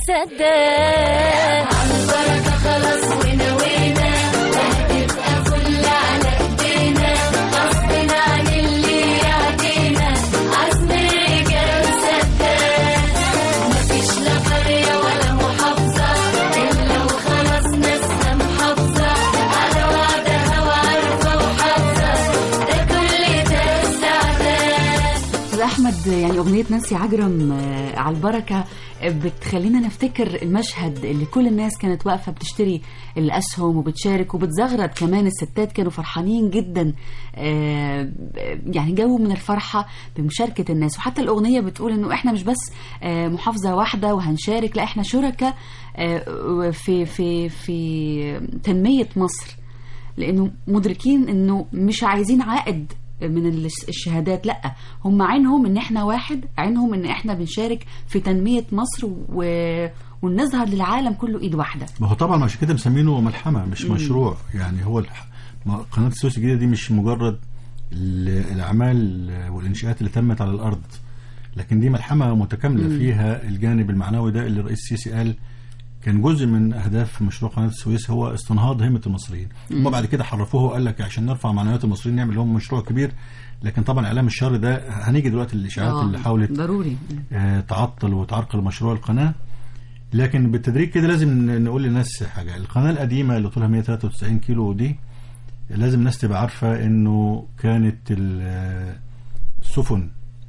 سداد عالبركة خلاص ونوينا وهتبقى فل على ايدينا غصب عن اللي يعدينا عزم الرجال سداد مفيش لا قرية ولا محافظة إلا وخلاص ناسها محافظة على وعدها وعارفة وحافظة ده كل ده استعداد استاذ احمد يعني اغنيه نانسي عجرم آه، على البركه آه، بتخلينا نفتكر المشهد اللي كل الناس كانت واقفه بتشتري الاسهم وبتشارك وبتزغرد كمان الستات كانوا فرحانين جدا آه، يعني جو من الفرحه بمشاركه الناس وحتى الاغنيه بتقول انه احنا مش بس آه، محافظه واحده وهنشارك لا احنا شركاء آه، في في في تنميه مصر لانه مدركين انه مش عايزين عائد من الش- الشهادات لا هم عينهم ان احنا واحد عينهم ان احنا بنشارك في تنمية مصر و... ونظهر للعالم كله ايد واحدة ما هو طبعا عشان كده مسمينه ملحمه مش مم. مشروع يعني هو الح... ما- قناه السويس الجديده دي مش مجرد ال- الاعمال والانشاءات اللي تمت على الارض لكن دي ملحمه متكامله مم. فيها الجانب المعنوي ده اللي الرئيس السيسي قال كان جزء من اهداف مشروع قناه السويس هو استنهاض همه المصريين هم بعد كده حرفوه وقال لك عشان نرفع معنويات المصريين نعمل لهم مشروع كبير لكن طبعا اعلام الشر ده هنيجي دلوقتي للاشاعات آه، اللي حاولت ضروري آه، تعطل وتعرقل مشروع القناة لكن بالتدريج كده لازم ن- نقول للناس حاجة القناة القديمة اللي طولها 193 كيلو دي لازم الناس تبقى عارفة انه كانت ال- آه، السفن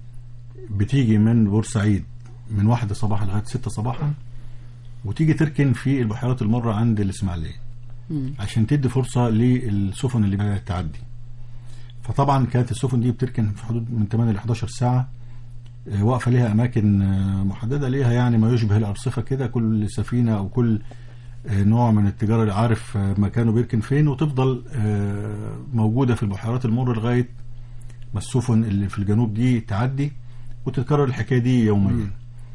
بتيجي من بورسعيد من واحدة صباحا لغاية ستة صباحا وتيجي تركن في البحيرات المرة عند الإسماعيلية مم. عشان تدي فرصة للسفن اللي تعدي فطبعا كانت السفن دي بتركن في حدود من 8 ل 11 ساعة آه، واقفة ليها أماكن آه، محددة ليها يعني ما يشبه الأرصفة كده كل سفينة أو كل آه، نوع من التجارة اللي عارف آه، مكانه بيركن فين وتفضل آه، موجودة في البحيرات المرة لغاية ما السفن اللي في الجنوب دي تعدي وتتكرر الحكاية دي يوميا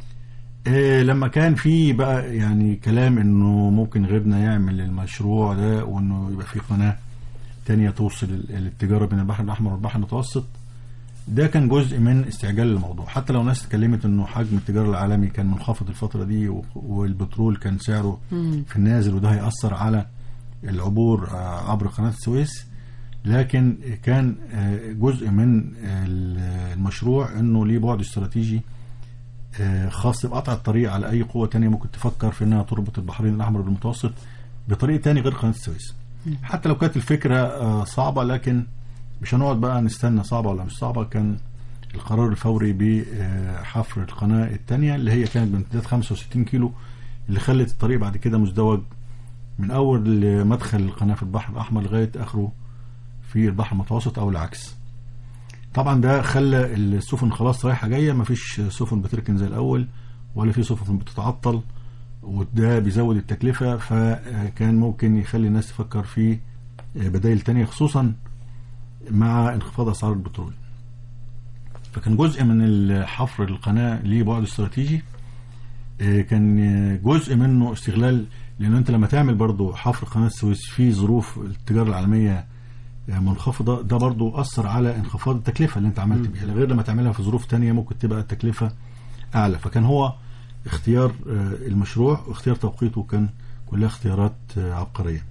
آه، لما كان في بقى يعني كلام انه ممكن غيرنا يعمل المشروع ده وانه يبقى في قناة تانية توصل ال- التجارة بين البحر الأحمر والبحر المتوسط ده كان جزء من استعجال الموضوع حتى لو ناس اتكلمت انه حجم التجارة العالمي كان منخفض الفترة دي و- والبترول كان سعره مم. في النازل وده هيأثر على العبور آه، عبر قناة السويس لكن كان آه، جزء من ال- المشروع انه ليه بعد استراتيجي آه، خاص بقطع الطريق على اي قوة تانية ممكن تفكر في انها تربط البحرين الاحمر بالمتوسط بطريق تاني غير قناة السويس حتى لو كانت الفكرة آه، صعبة لكن مش هنقعد بقى نستنى صعبة ولا مش صعبة كان القرار الفوري بحفر القناة التانية اللي هي كانت بامتداد 65 كيلو اللي خلت الطريق بعد كده مزدوج من أول مدخل القناة في البحر الأحمر لغاية آخره في البحر المتوسط أو العكس طبعا ده خلى السفن خلاص رايحة جاية مفيش سفن بتركن زي الأول ولا في سفن بتتعطل وده بيزود التكلفة فكان ممكن يخلي الناس تفكر في بدائل تانية خصوصا مع انخفاض أسعار البترول فكان جزء من حفر القناة ليه بعد استراتيجي آه، كان آه، جزء منه استغلال لأن أنت لما تعمل برضو حفر قناة السويس في ظروف التجارة العالمية آه، منخفضة ده برضو أثر على انخفاض التكلفة اللي أنت عملت بيها غير لما تعملها في ظروف تانية ممكن تبقى التكلفة أعلى فكان هو اختيار آه، المشروع واختيار توقيته كان كلها اختيارات آه، عبقرية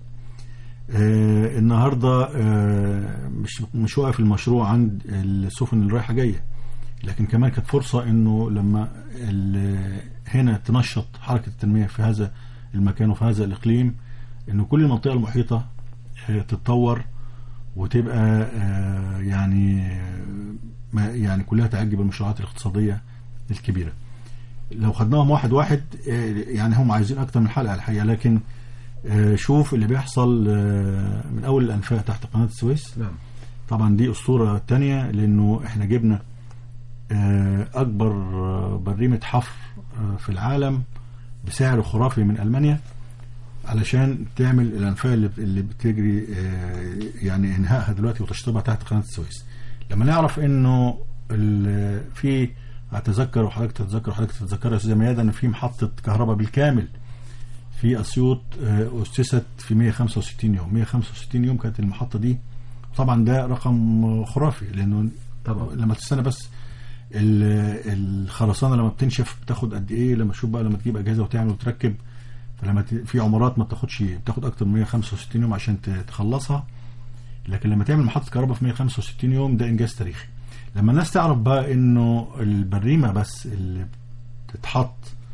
آه، النهارده آه، مش مش واقف المشروع عند السفن اللي رايحه جايه لكن كمان كانت فرصه انه لما ال- هنا تنشط حركه التنميه في هذا المكان وفي هذا الاقليم انه كل المنطقه المحيطه آه، تتطور وتبقى آه، يعني آه، ما- يعني كلها تعجب المشروعات الاقتصاديه الكبيره لو خدناهم واحد واحد آه، يعني هم عايزين اكتر من حلقه الحقيقه لكن آه، شوف اللي بيحصل آه، من اول الانفاق تحت قناه السويس نعم طبعا دي اسطوره تانية لانه احنا جبنا آه، اكبر آه، بريمه حفر آه، في العالم بسعر خرافي من المانيا علشان تعمل الانفاق اللي اللي بتجري آه، يعني انهائها دلوقتي وتشطيبها تحت قناه السويس لما نعرف انه ال- في اتذكر وحضرتك تتذكر وحضرتك تتذكر يا استاذه ميادة ان في محطه كهرباء بالكامل في اسيوط آه، اسست في 165 يوم 165 يوم كانت المحطه دي طبعا ده رقم خرافي لانه طبعا. لما تستنى بس ال- الخرسانه لما بتنشف بتاخد قد ايه لما تشوف بقى لما تجيب اجهزه وتعمل وتركب فلما ت... في عمارات ما بتاخدش بتاخد اكتر من 165 يوم عشان ت- تخلصها لكن لما تعمل محطه كهرباء في 165 يوم ده انجاز تاريخي لما الناس تعرف بقى انه البريمه بس اللي بتتحط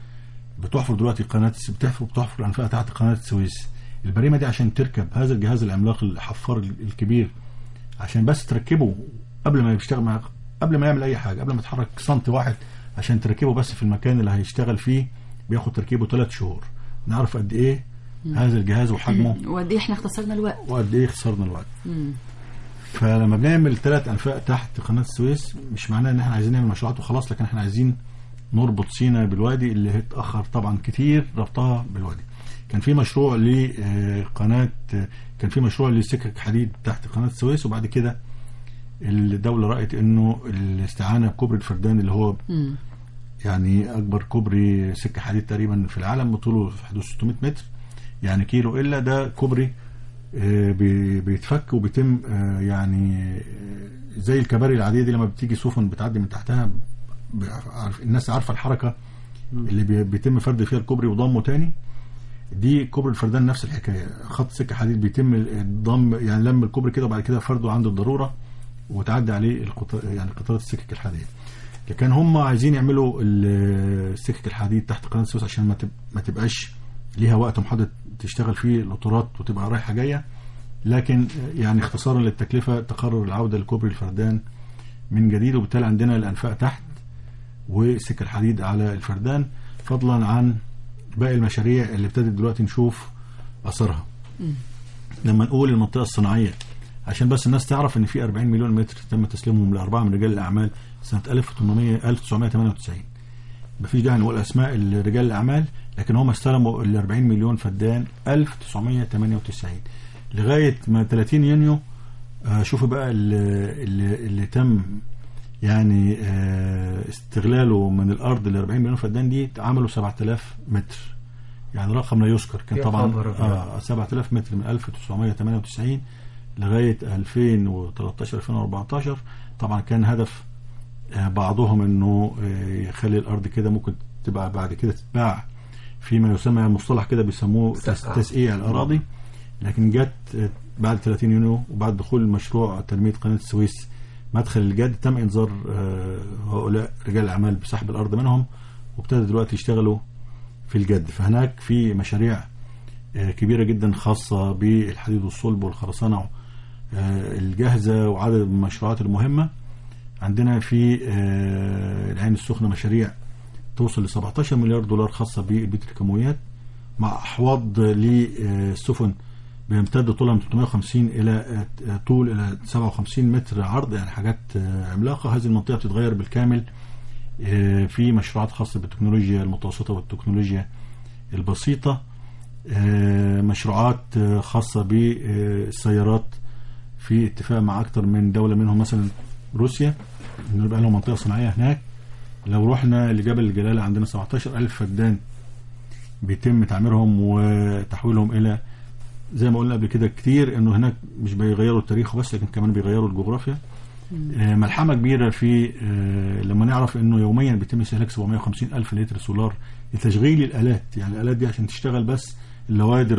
بتحفر دلوقتي قناه الس- بتحفر بتحفر الانفاق تحت قناه السويس البريمه دي عشان تركب هذا الجهاز العملاق الحفار ال- الكبير عشان بس تركبه قبل ما يشتغل مع قبل ما يعمل اي حاجه قبل ما يتحرك سنتي واحد عشان تركبه بس في المكان اللي هيشتغل فيه بياخد تركيبه ثلاث شهور نعرف قد ايه هذا الجهاز وحجمه وقد ايه احنا اختصرنا الوقت وقد ايه خسرنا الوقت مم. فلما بنعمل ثلاث انفاق تحت قناه السويس مش معناه ان احنا عايزين نعمل مشروعات وخلاص لكن احنا عايزين نربط سينا بالوادي اللي اتاخر طبعا كتير ربطها بالوادي كان في مشروع لقناه كان في مشروع لسكك حديد تحت قناه السويس وبعد كده الدوله رأت انه الاستعانه بكوبري الفردان اللي هو مم. يعني اكبر كوبري سكه حديد تقريبا في العالم طوله في حدود 600 متر يعني كيلو الا ده كوبري آه، بي- بيتفك وبيتم آه، يعني آه، زي الكباري العاديه دي لما بتيجي سفن بتعدي من تحتها ب- عارف- الناس عارفه الحركه اللي بي- بيتم فرد فيها الكوبري وضمه تاني دي كوبري الفردان نفس الحكايه خط سكه حديد بيتم الضم يعني لم الكوبري كده وبعد كده فرده عند الضروره وتعدي عليه القطار يعني قطارات السكك الحديد لكن هم عايزين يعملوا ال- السكك الحديد تحت قناه السويس عشان ما تب- ما تبقاش ليها وقت محدد تشتغل فيه القطارات وتبقى رايحه جايه لكن يعني اختصارا للتكلفه تقرر العوده لكوبري الفردان من جديد وبالتالي عندنا الانفاق تحت وسكه الحديد على الفردان فضلا عن باقي المشاريع اللي ابتدت دلوقتي نشوف اثرها لما نقول المنطقه الصناعيه عشان بس الناس تعرف ان في 40 مليون متر تم تسليمهم لاربعه من رجال الاعمال سنه 1800 1998 مفيش داعي نقول اسماء رجال الاعمال لكن هم استلموا ال 40 مليون فدان 1998 لغايه ما 30 يونيو آه، شوفوا بقى اللي, اللي, اللي تم يعني آه، استغلاله من الارض ال 40 مليون فدان دي عملوا 7000 متر يعني رقم لا يذكر كان يا طبعا خبر أبيض. آه 7000 متر من 1998 لغايه 2013 2014 طبعا كان هدف آه، بعضهم انه آه، يخلي الارض كده ممكن تبقى بعد كده تتباع فيما يسمى مصطلح كده بيسموه تس- سقع. تسقيع الاراضي لكن جت آه، بعد 30 يونيو وبعد دخول مشروع تنميه قناه السويس مدخل الجد تم انذار آه، هؤلاء رجال الاعمال بسحب الارض منهم وابتدوا دلوقتي يشتغلوا في الجد فهناك في مشاريع آه، كبيره جدا خاصه بالحديد والصلب والخرسانه آه، الجاهزه وعدد من المشروعات المهمه عندنا في آه، العين السخنه مشاريع توصل ل 17 مليار دولار خاصه بالبتروكيماويات مع احواض للسفن بيمتد طولها من 350 الى آه، طول الى 57 متر عرض يعني حاجات آه، عملاقه هذه المنطقه بتتغير بالكامل آه، في مشروعات خاصه بالتكنولوجيا المتوسطه والتكنولوجيا البسيطه آه، مشروعات آه، خاصه بالسيارات في اتفاق مع اكتر من دوله منهم مثلا روسيا انه يبقى لهم منطقه صناعيه هناك لو رحنا لجبل الجلاله عندنا 17000 فدان بيتم تعميرهم وتحويلهم الى زي ما قلنا قبل كده كتير انه هناك مش بيغيروا التاريخ بس لكن كمان بيغيروا الجغرافيا آه، ملحمه كبيره في آه، لما نعرف انه يوميا بيتم استهلاك 750 الف لتر سولار لتشغيل الالات يعني الالات دي عشان تشتغل بس اللوادر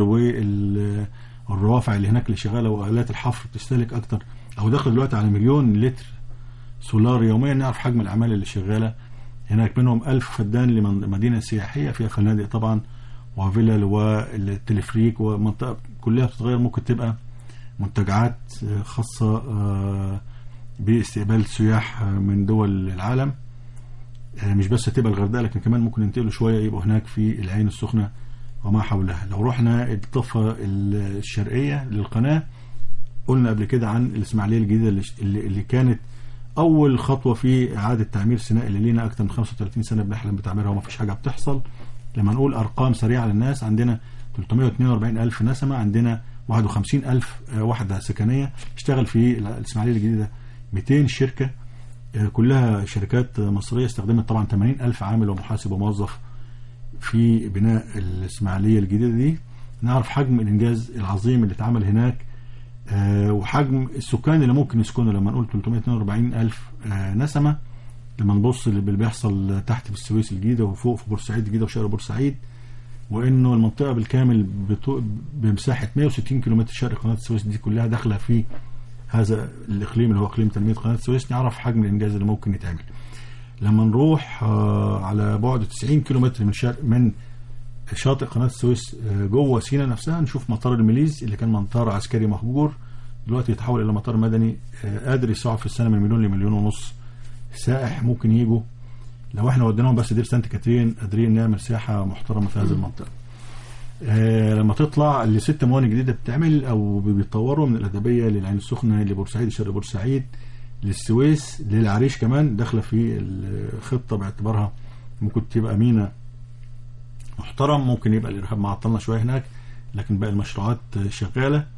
والروافع اللي هناك اللي شغاله والات الحفر بتستهلك اكتر او داخل دلوقتي على مليون لتر سولار يوميا نعرف حجم الاعمال اللي شغاله هناك منهم ألف فدان لمدينه سياحيه فيها فنادق طبعا وفلل والتلفريك ومنطقه كلها بتتغير ممكن تبقى منتجعات آه، خاصه آه، باستقبال سياح آه، من دول العالم آه، مش بس تبقى الغردقه لكن كمان ممكن ينتقلوا شويه يبقوا هناك في العين السخنه وما حولها لو رحنا الضفه الشرقيه للقناه قلنا قبل كده عن الاسماعيليه الجديده اللي, اللي اللي كانت اول خطوه في اعاده تعمير سيناء اللي لينا اكثر من 35 سنه بنحلم بتعميرها وما فيش حاجه بتحصل لما نقول ارقام سريعه للناس عندنا 342 الف نسمه عندنا 51 الف آه، وحده سكنيه اشتغل في الاسماعيليه الجديده 200 شركه آه، كلها شركات مصريه استخدمت طبعا 80 الف عامل ومحاسب وموظف في بناء الاسماعيليه الجديده دي نعرف حجم الانجاز العظيم اللي اتعمل هناك آه، وحجم السكان اللي ممكن يسكنوا لما نقول 342 ألف آه، نسمة لما نبص اللي بيحصل تحت في السويس الجديده وفوق في بورسعيد الجديده وشرق بورسعيد وانه المنطقه بالكامل بتو- بمساحه 160 كيلومتر شرق قناه السويس دي كلها داخله في هذا الاقليم اللي هو اقليم تنميه قناه السويس نعرف حجم الانجاز اللي ممكن يتعمل. لما نروح آه، على بعد 90 كيلومتر من شرق من شاطئ قناه السويس آه، جوه سينا نفسها نشوف مطار الميليز اللي كان مطار عسكري مهجور دلوقتي يتحول الى مطار مدني آه، قادر يسعى في السنه من مليون لمليون ونص سائح ممكن يجوا لو احنا وديناهم بس دير سانت كاترين قادرين نعمل سياحه محترمه في هذه المنطقه. آه لما تطلع اللي ست موانئ جديده بتعمل او بيطوروا من الادبيه للعين السخنه لبورسعيد شرق بورسعيد للسويس للعريش كمان داخله في الخطه باعتبارها ممكن تبقى مينا محترم ممكن يبقى الارهاب معطلنا شويه هناك لكن باقي المشروعات شغاله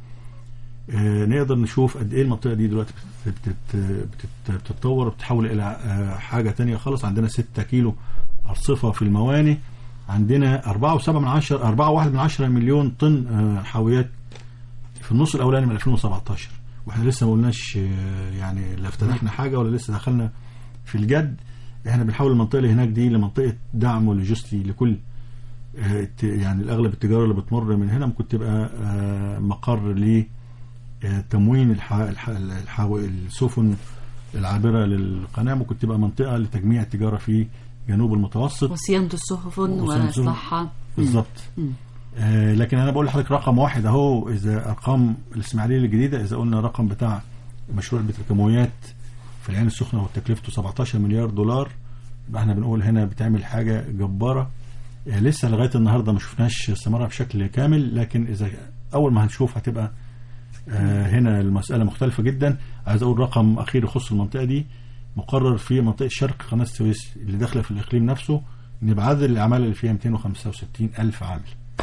آه، نقدر نشوف قد ايه المنطقه دي دلوقتي بتت- بتت- بتت- بتتطور وبتتحول الى آه، حاجه تانية خالص عندنا 6 كيلو ارصفه في الموانئ عندنا 4.7 من 10 4.1 من 10 مليون طن آه، حاويات في النص الاولاني من 2017 واحنا لسه ما قلناش آه، يعني لا افتتحنا حاجه ولا لسه دخلنا في الجد احنا بنحول المنطقه اللي هناك دي لمنطقه دعم ولوجستي لكل آه، الت- يعني الاغلب التجاره اللي بتمر من هنا ممكن تبقى آه، مقر ل آه، تموين الح... الح... الح... السفن العابره للقناه ممكن تبقى منطقه لتجميع التجاره في جنوب المتوسط وصيانة السفن وصيانة السفن. وإصلاحها بالظبط مم. آه لكن انا بقول لحضرتك رقم واحد اهو اذا ارقام الاسماعيليه الجديده اذا قلنا رقم بتاع مشروع البتروكيماويات في العين السخنه وتكلفته 17 مليار دولار يبقى احنا بنقول هنا بتعمل حاجه جباره آه لسه لغايه النهارده ما شفناش ثمرها بشكل كامل لكن اذا اول ما هنشوف هتبقى آه هنا المساله مختلفه جدا عايز اقول رقم اخير يخص المنطقه دي مقرر في منطقه شرق قناه السويس اللي داخله في الاقليم نفسه ان بعدد الاعمال اللي فيها 265 الف عامل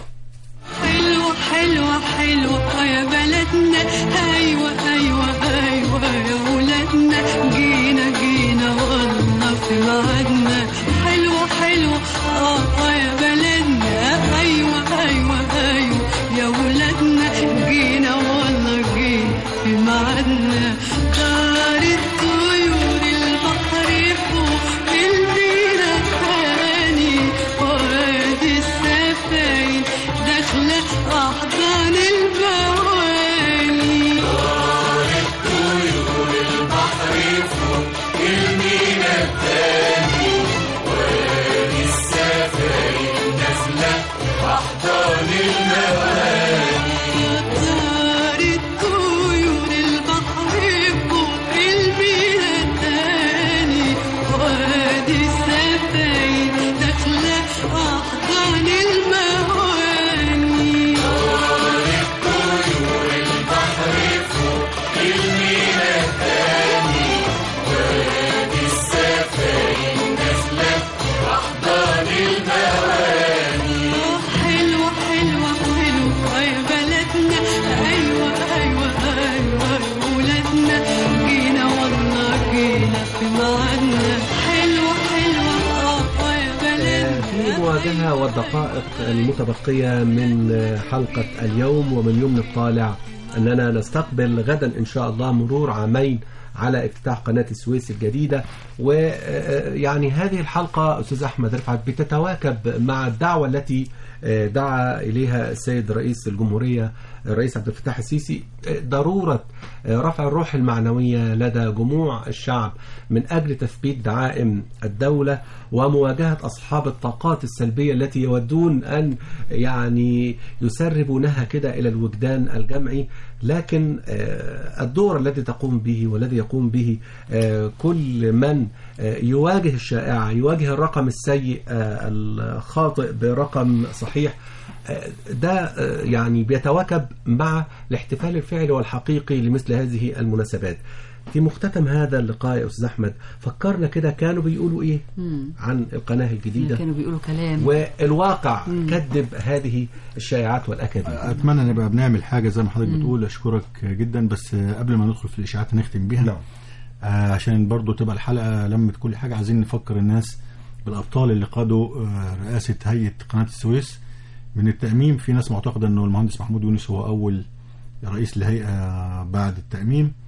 حلوة حلوة حلوة يا بلدنا أيوة أيوة أيوة يا ولادنا جينا جينا والله في ميعادنا حلوة حلوة آه يا بلدنا أيوة أيوة أيوة يا ولادنا جينا والله جينا في ميعادنا طارت طيور البحر فوق المينا تاني وادي السفاين داخلة أحضان المواني طارت طيور البحر فوق المينا تاني وادي السفاين داخلة أحضان المواني حلوة حلوة حلوة يا بلدنا أيوة أيوة أيوة يا ولادنا جينا والله جينا في ميعادنا حلوة حلوة آه يا بلدنا في مواجهة والدقائق المتبقية من حلقة اليوم ومن يوم الطالع أننا نستقبل غدا إن شاء الله مرور عامين على افتتاح قناة السويس الجديدة ويعني هذه الحلقة أستاذ أحمد رفعت بتتواكب مع الدعوة التي آه، دعا إليها السيد رئيس الجمهورية الرئيس عبد الفتاح السيسي آه، ضرورة آه، رفع الروح المعنوية لدى جموع الشعب من أجل تثبيت دعائم الدولة ومواجهة أصحاب الطاقات السلبية التي يودون أن يعني يسربونها كده إلى الوجدان الجمعي لكن آه، الدور الذي تقوم به والذي يقوم به آه، كل من آه، يواجه الشائعة يواجه الرقم السيء آه، الخاطئ برقم صحيح آه، ده آه، يعني بيتواكب مع الاحتفال الفعلي والحقيقي لمثل هذه المناسبات في مختتم هذا اللقاء يا أستاذ أحمد فكرنا كده كانوا بيقولوا إيه مم. عن القناة الجديدة كانوا بيقولوا كلام والواقع كذب هذه الشائعات والأكاذيب اتمنى نبقى بنعمل حاجه زي ما حضرتك بتقول اشكرك جدا بس قبل ما ندخل في الاشاعات نختم بيها نعم. آه عشان برضو تبقى الحلقه لمت كل حاجه عايزين نفكر الناس بالابطال اللي قادوا آه رئاسه هيئه قناه السويس من التاميم في ناس معتقده انه المهندس محمود يونس هو اول رئيس لهيئه بعد التاميم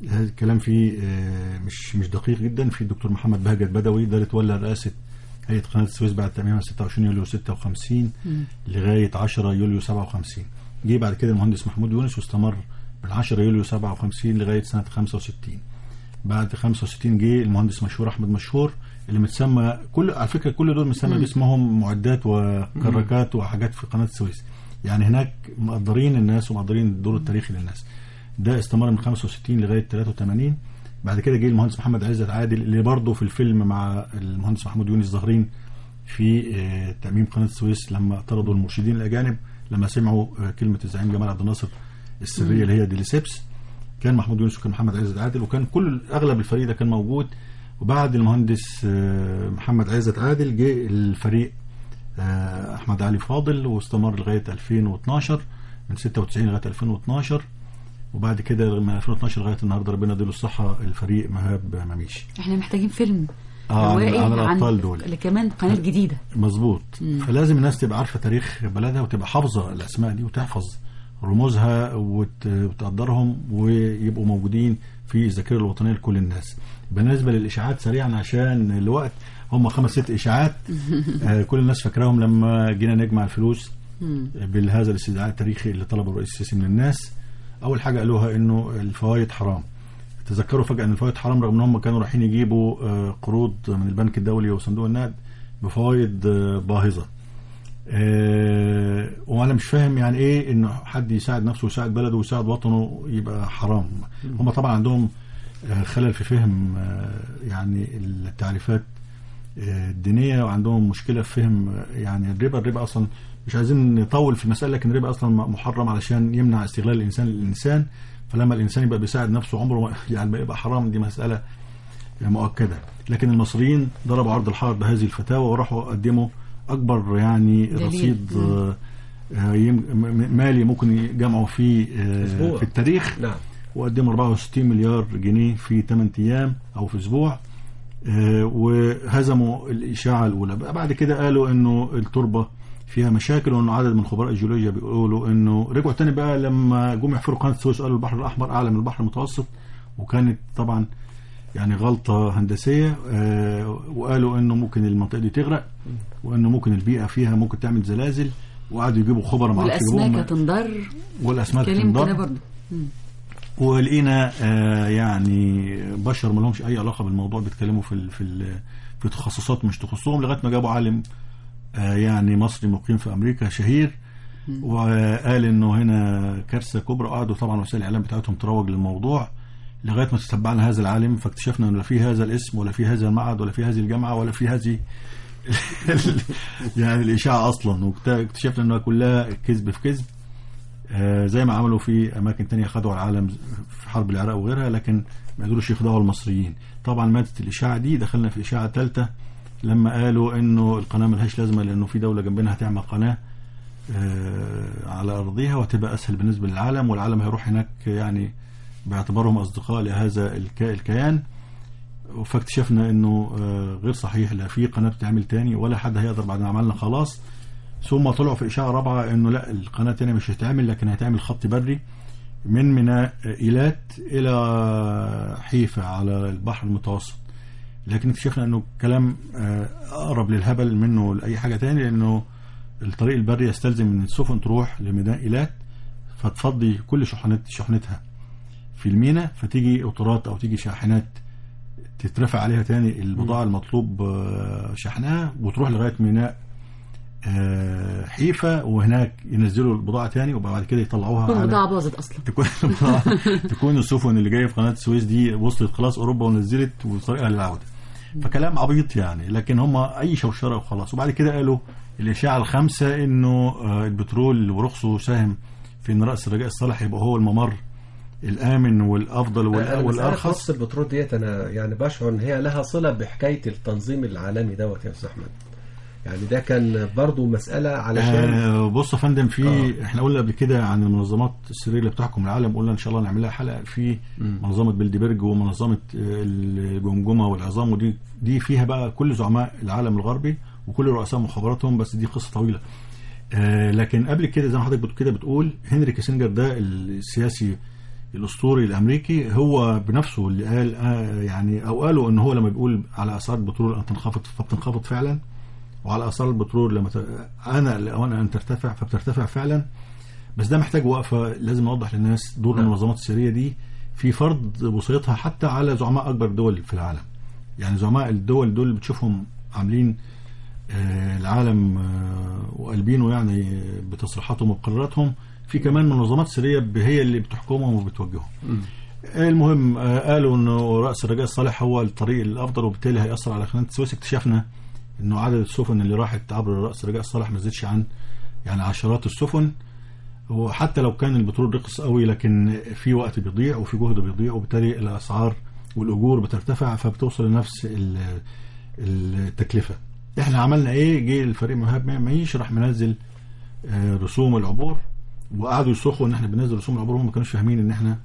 هذا الكلام فيه آه، مش مش دقيق جدا في الدكتور محمد بهجت بدوي ده اللي تولى رئاسه هيئه قناه السويس بعد تأميمها 26 يوليو 56 لغايه 10 يوليو 57 جه بعد كده المهندس محمود يونس واستمر من 10 يوليو 57 لغايه سنه 65 بعد 65 جه المهندس مشهور احمد مشهور اللي متسمى كل على فكره كل دول متسمى باسمهم معدات وكراكات وحاجات في قناه السويس يعني هناك مقدرين الناس ومقدرين الدور التاريخي للناس ده استمر من 65 لغايه 83 بعد كده جه المهندس محمد عزت عادل اللي برضه في الفيلم مع المهندس محمود يونس ظاهرين في آه، تأميم قناة السويس لما طردوا المرشدين الأجانب لما سمعوا آه، كلمة الزعيم جمال عبد الناصر السرية اللي هي ديليسيبس كان محمود يونس وكان محمد عزت عادل وكان كل أغلب الفريق ده كان موجود وبعد المهندس آه، محمد عزت عادل جه الفريق آه، أحمد علي فاضل واستمر لغاية 2012 من 96 لغاية 2012 وبعد كده من 2012 لغاية النهاردة ربنا يديله الصحة الفريق مهاب مميش احنا محتاجين فيلم آه، عن- روائي عن الأبطال دول. اللي كمان قناه جديده مظبوط فلازم الناس تبقى عارفه تاريخ بلدها وتبقى حافظه الاسماء دي وتحفظ رموزها وت- وتقدرهم ويبقوا موجودين في الذاكره الوطنيه لكل الناس. بالنسبه للاشاعات سريعا عشان الوقت هم خمس ست اشاعات آه، كل الناس فاكراهم لما جينا نجمع الفلوس بهذا الاستدعاء التاريخي اللي طلبه الرئيس السيسي من الناس. اول حاجه قالوها انه الفوائد حرام. تذكروا فجأة أن الفوائد حرام رغم أن هم كانوا رايحين يجيبوا آه، قروض من البنك الدولي وصندوق النقد بفوائد آه، باهظة. آه، وأنا مش فاهم يعني إيه إنه حد يساعد نفسه ويساعد بلده ويساعد وطنه يبقى حرام. هم طبعا عندهم آه، خلل في فهم آه، يعني التعريفات آه، الدينية وعندهم مشكلة في فهم آه، يعني الربا الربا أصلا مش عايزين نطول في المسألة لكن الربا أصلا محرم علشان يمنع استغلال الإنسان للإنسان فلما الإنسان يبقى بيساعد نفسه عمره ما- يعني ما يبقى حرام دي مسألة مؤكدة لكن المصريين ضربوا عرض الحائط بهذه الفتاوى وراحوا قدموا أكبر يعني دليل. رصيد آه، آه، يم- م- م- مالي ممكن يجمعوا فيه آه، أسبوع. في التاريخ نعم وقدموا 64 مليار جنيه في 8 ايام او في اسبوع آه، وهزموا الاشاعه الاولى بقى بعد كده قالوا انه التربه فيها مشاكل وانه عدد من خبراء الجيولوجيا بيقولوا انه رجعوا تاني بقى لما جم يحفروا قناه السويس قالوا البحر الاحمر اعلى من البحر المتوسط وكانت طبعا يعني غلطه هندسيه آه، وقالوا انه ممكن المنطقه دي تغرق وانه ممكن البيئه فيها ممكن تعمل زلازل وقعدوا يجيبوا خبراء ما اعرفش والاسماك يجيبوهم هتنضر والاسماك كلام تنضر كده برضه ولقينا آه يعني بشر ما لهمش اي علاقه بالموضوع بيتكلموا في ال في ال في تخصصات مش تخصهم لغايه ما جابوا عالم آه يعني مصري مقيم في امريكا شهير وقال انه هنا كارثه كبرى قعدوا طبعا وسائل الاعلام بتاعتهم تروج للموضوع لغايه ما تتبعنا هذا العالم فاكتشفنا انه لا في هذا الاسم ولا في هذا المعهد ولا في هذه الجامعه ولا في هذه يعني الاشاعه اصلا واكتشفنا انها كلها كذب في كذب آه، زي ما عملوا في اماكن تانية خدعوا العالم في حرب العراق وغيرها لكن ما قدروش يخدعوا المصريين طبعا ماتت الاشاعه دي دخلنا في اشاعه ثالثه لما قالوا انه القناه ملهاش لازمه لانه في دوله جنبنا هتعمل قناه آه، على ارضها وهتبقى اسهل بالنسبه للعالم والعالم هيروح هناك يعني باعتبارهم اصدقاء لهذا الك- الكيان فاكتشفنا انه آه، غير صحيح لا في قناه بتعمل تاني ولا حد هيقدر بعد ما عملنا خلاص ثم طلعوا في اشاعه رابعه انه لا القناه الثانيه مش هتعمل لكن هتعمل خط بري من ميناء ايلات الى حيفا على البحر المتوسط لكن اكتشفنا انه كلام آه، اقرب للهبل منه لاي حاجه تاني لانه الطريق البري يستلزم ان السفن تروح لميناء ايلات فتفضي كل شحنات شحنتها في الميناء فتيجي قطارات او تيجي شاحنات تترفع عليها تاني البضاعه المطلوب آه، شحنها وتروح لغايه ميناء آه، حيفا وهناك ينزلوا البضاعه تاني وبعد كده يطلعوها كل على بضاعه باظت اصلا تكون تكون السفن اللي جايه في قناه السويس دي وصلت خلاص اوروبا ونزلت وطريقها للعوده فكلام عبيط يعني لكن هم اي شوشره وخلاص وبعد كده قالوا الاشاعه الخامسه انه آه، البترول ورخصه ساهم في ان راس الرجاء الصالح يبقى هو الممر الامن والافضل وال- أنا مسألة والارخص رخص البترول ديت أنا يعني بشعر إن هي لها صلة بحكاية التنظيم العالمي دوت يا أستاذ أحمد يعني ده كان برضو مسألة علشان آه بص يا فندم في آه. احنا قلنا قبل كده عن المنظمات السريه اللي بتحكم العالم قلنا ان شاء الله نعمل لها حلقه في منظمه بلدبرج ومنظمه آه، الجمجمه والعظام ودي دي فيها بقى كل زعماء العالم الغربي وكل رؤساء مخابراتهم بس دي قصه طويله آه لكن قبل كده زي ما حضرتك بت- كده بتقول هنري كيسنجر ده السياسي الاسطوري الامريكي هو بنفسه اللي قال آه يعني او قالوا ان هو لما بيقول على اسعار البترول ان تنخفض فبتنخفض فعلا وعلى اسعار البترول لما ت... انا وانا ان ترتفع فبترتفع فعلا بس ده محتاج وقفه لازم نوضح للناس دور نعم. المنظمات السريه دي في فرض وصيتها حتى على زعماء اكبر دول في العالم يعني زعماء الدول دول بتشوفهم عاملين آه، العالم آه، وقلبينه يعني بتصريحاتهم وبقراراتهم في كمان منظمات سريه ب- هي اللي بتحكمهم وبتوجههم المهم آه، قالوا انه راس الرجاء الصالح هو الطريق الافضل وبالتالي هياثر على قناه السويس اكتشفنا انه عدد السفن اللي راحت عبر راس الرجاء الصالح ما زادش عن يعني عشرات السفن وحتى لو كان البترول رخص قوي لكن في وقت بيضيع وفي جهد بيضيع وبالتالي الاسعار والاجور بترتفع فبتوصل لنفس ال- التكلفه احنا عملنا ايه جه الفريق مهاب معيش راح منزل آه، رسوم العبور وقعدوا يصرخوا ان احنا بننزل رسوم العبور هم ما كانوش فاهمين ان احنا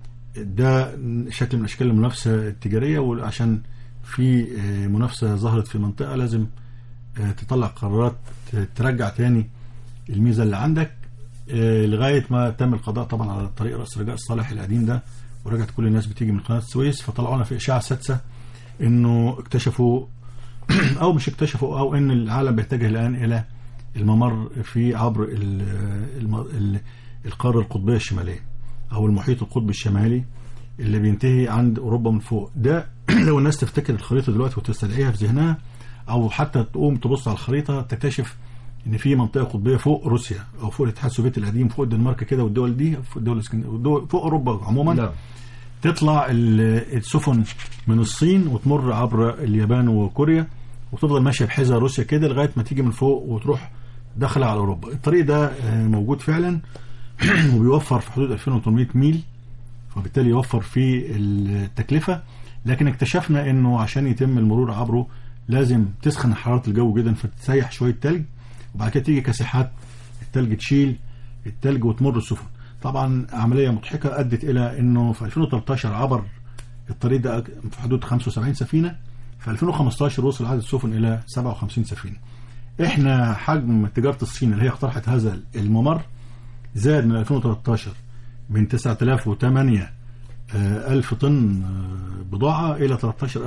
ده شكل من اشكال المنافسه التجاريه وعشان في آه، منافسه ظهرت في المنطقه لازم آه، تطلع قرارات ت- ترجع تاني الميزه اللي عندك آه، لغايه ما تم القضاء طبعا على طريق راس رجاء الصالح القديم ده ورجعت كل الناس بتيجي من قناه السويس فطلعوا لنا في اشاعه سادسه انه اكتشفوا او مش اكتشفوا او ان العالم بيتجه الان الى الممر في عبر ال الم- ال- القاره القطبيه الشماليه او المحيط القطبي الشمالي اللي بينتهي عند اوروبا من فوق ده لو الناس تفتكر الخريطه دلوقتي وتستدعيها في ذهنها او حتى تقوم تبص على الخريطه تكتشف ان في منطقه قطبيه فوق روسيا او فوق الاتحاد السوفيتي القديم فوق الدنمارك كده والدول دي فوق الدول الاسكن- والدول- فوق اوروبا عموما نعم تطلع ال- السفن من الصين وتمر عبر اليابان وكوريا وتفضل ماشيه بحذاء روسيا كده لغايه ما تيجي من فوق وتروح داخله على اوروبا الطريق ده آه، موجود فعلا وبيوفر في حدود 2800 ميل وبالتالي يوفر في التكلفه لكن اكتشفنا انه عشان يتم المرور عبره لازم تسخن حراره الجو جدا فتسيح شويه تلج وبعد كده تيجي كاسحات التلج تشيل التلج وتمر السفن طبعا عمليه مضحكه ادت الى انه في 2013 عبر الطريق ده في حدود 75 سفينه في 2015 وصل عدد السفن الى 57 سفينه احنا حجم تجاره الصين اللي هي اقترحت هذا الممر زاد من 2013 من 9008 آه، ألف طن آه، بضاعة إلى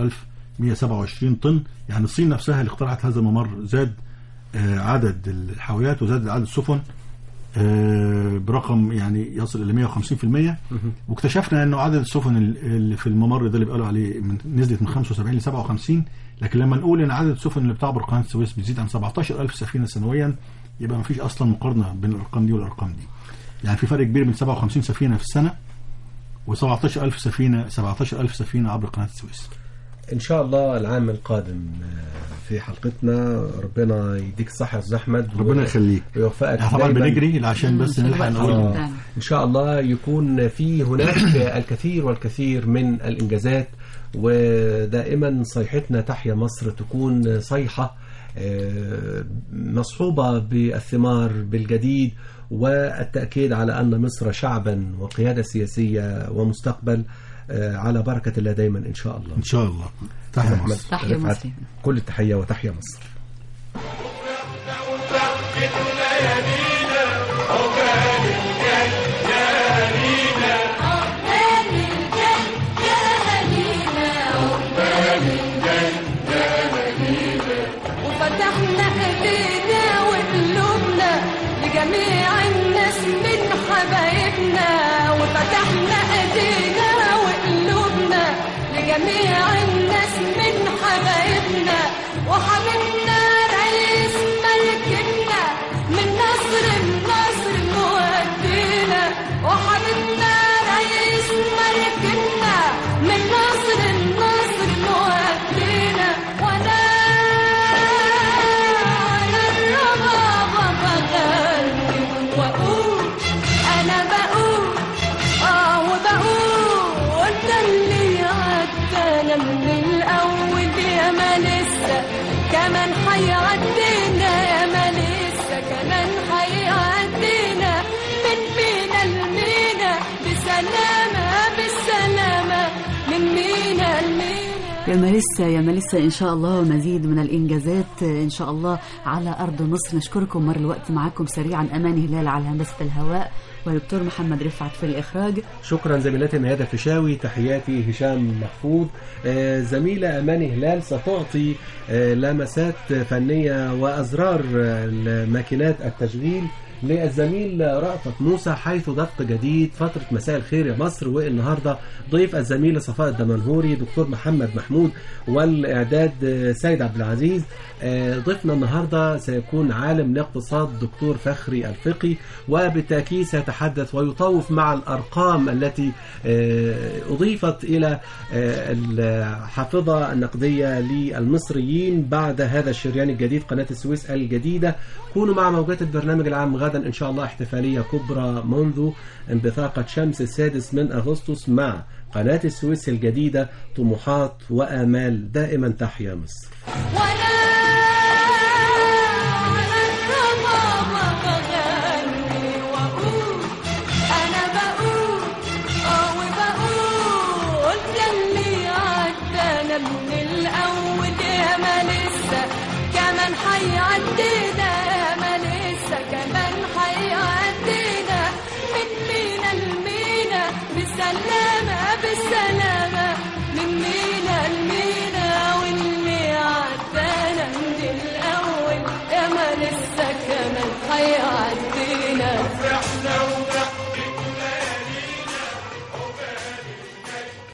13127 طن يعني الصين نفسها اللي اخترعت هذا الممر زاد آه، عدد الحاويات وزاد عدد السفن آه، برقم يعني يصل إلى 150% واكتشفنا أنه عدد السفن اللي في الممر ده اللي بيقولوا عليه من نزلت من 75 ل 57 لكن لما نقول أن عدد السفن اللي بتعبر قناة السويس بيزيد عن 17000 سفينة سنويا يبقى ما فيش أصلا مقارنة بين الأرقام دي والأرقام دي يعني في فرق كبير من 57 سفينة في السنة و17000 سفينة 17000 سفينة عبر قناة السويس ان شاء الله العام القادم آه، في حلقتنا ربنا يديك الصحه يا استاذ احمد ربنا يخليك ويوفقك احنا طبعا دايماً. بنجري عشان بس نلحق الوقت نقول آه. بتاعنا. ان شاء الله يكون في هناك الكثير والكثير من الانجازات ودائما صيحتنا تحيا مصر تكون صيحه آه، مصحوبه بالثمار بالجديد والتاكيد على ان مصر شعبا وقياده سياسيه ومستقبل آه، على بركه الله دايما ان شاء الله ان شاء الله تحيا أحمد مصر تحيا رفعت، مصر. كل التحيه وتحيا مصر عقبال الجاي يا هلينا عقبال الجاي يا هلينا وفتحنا ايدينا وقلوبنا لجميع الناس من حبايبنا وفتحنا ايدينا وقلوبنا لجميع الناس من حبايبنا وحبيبنا رئيس ملكنا من نصر النصر مودينا وحبيبنا رئيس ملكنا من نصر النصر مودينا وانا انا الربابة بغني واقول انا بقول اه وبقول ده اللي عدانا من الاول يا ما لسه كمان هيعدينا يا ما لسه كمان هيعدينا من مينا لمينا بسلامة بالسلامة من مينا لمينا يا مالسا يا مالسا إن شاء الله مزيد من الإنجازات إن شاء الله على أرض مصر نشكركم مر الوقت معكم سريعا أمان هلال على هندسة الهواء ودكتور محمد رفعت في الإخراج شكرا زميلتي ميادة فيشاوي تحياتي هشام محفوظ آه، زميلة أماني هلال ستعطي آه، لمسات فنية وأزرار آه، ماكينات التشغيل للزميل رأفت موسى حيث دق جديد فترة مساء الخير يا مصر والنهاردة ضيف الزميلة صفاء الدمنهوري دكتور محمد محمود والإعداد آه، سيد عبد العزيز آه، ضيفنا النهاردة سيكون عالم الاقتصاد دكتور فخري الفقي وبالتأكيد سيتحدث ويطوف مع الأرقام التي آه، أضيفت إلى آه، الحافظة النقدية للمصريين بعد هذا الشريان الجديد قناة السويس الجديدة كونوا مع موجات البرنامج العام غدا إن شاء الله احتفالية كبرى منذ انبثاقة شمس السادس من أغسطس مع قناة السويس الجديدة طموحات وآمال دائما تحيا مصر وانا وانا ماما بغني واقول انا بقول اه وبقول ده اللي عدانا من الاول يا ما لسه كمان هيعدينا يا ما لسه كمان هيعدينا من مينا لمينا بالسلامة بالسلامة من مينا لمينا واللي عدانا من الأول يا ما لسه كمان هيعدينا احنا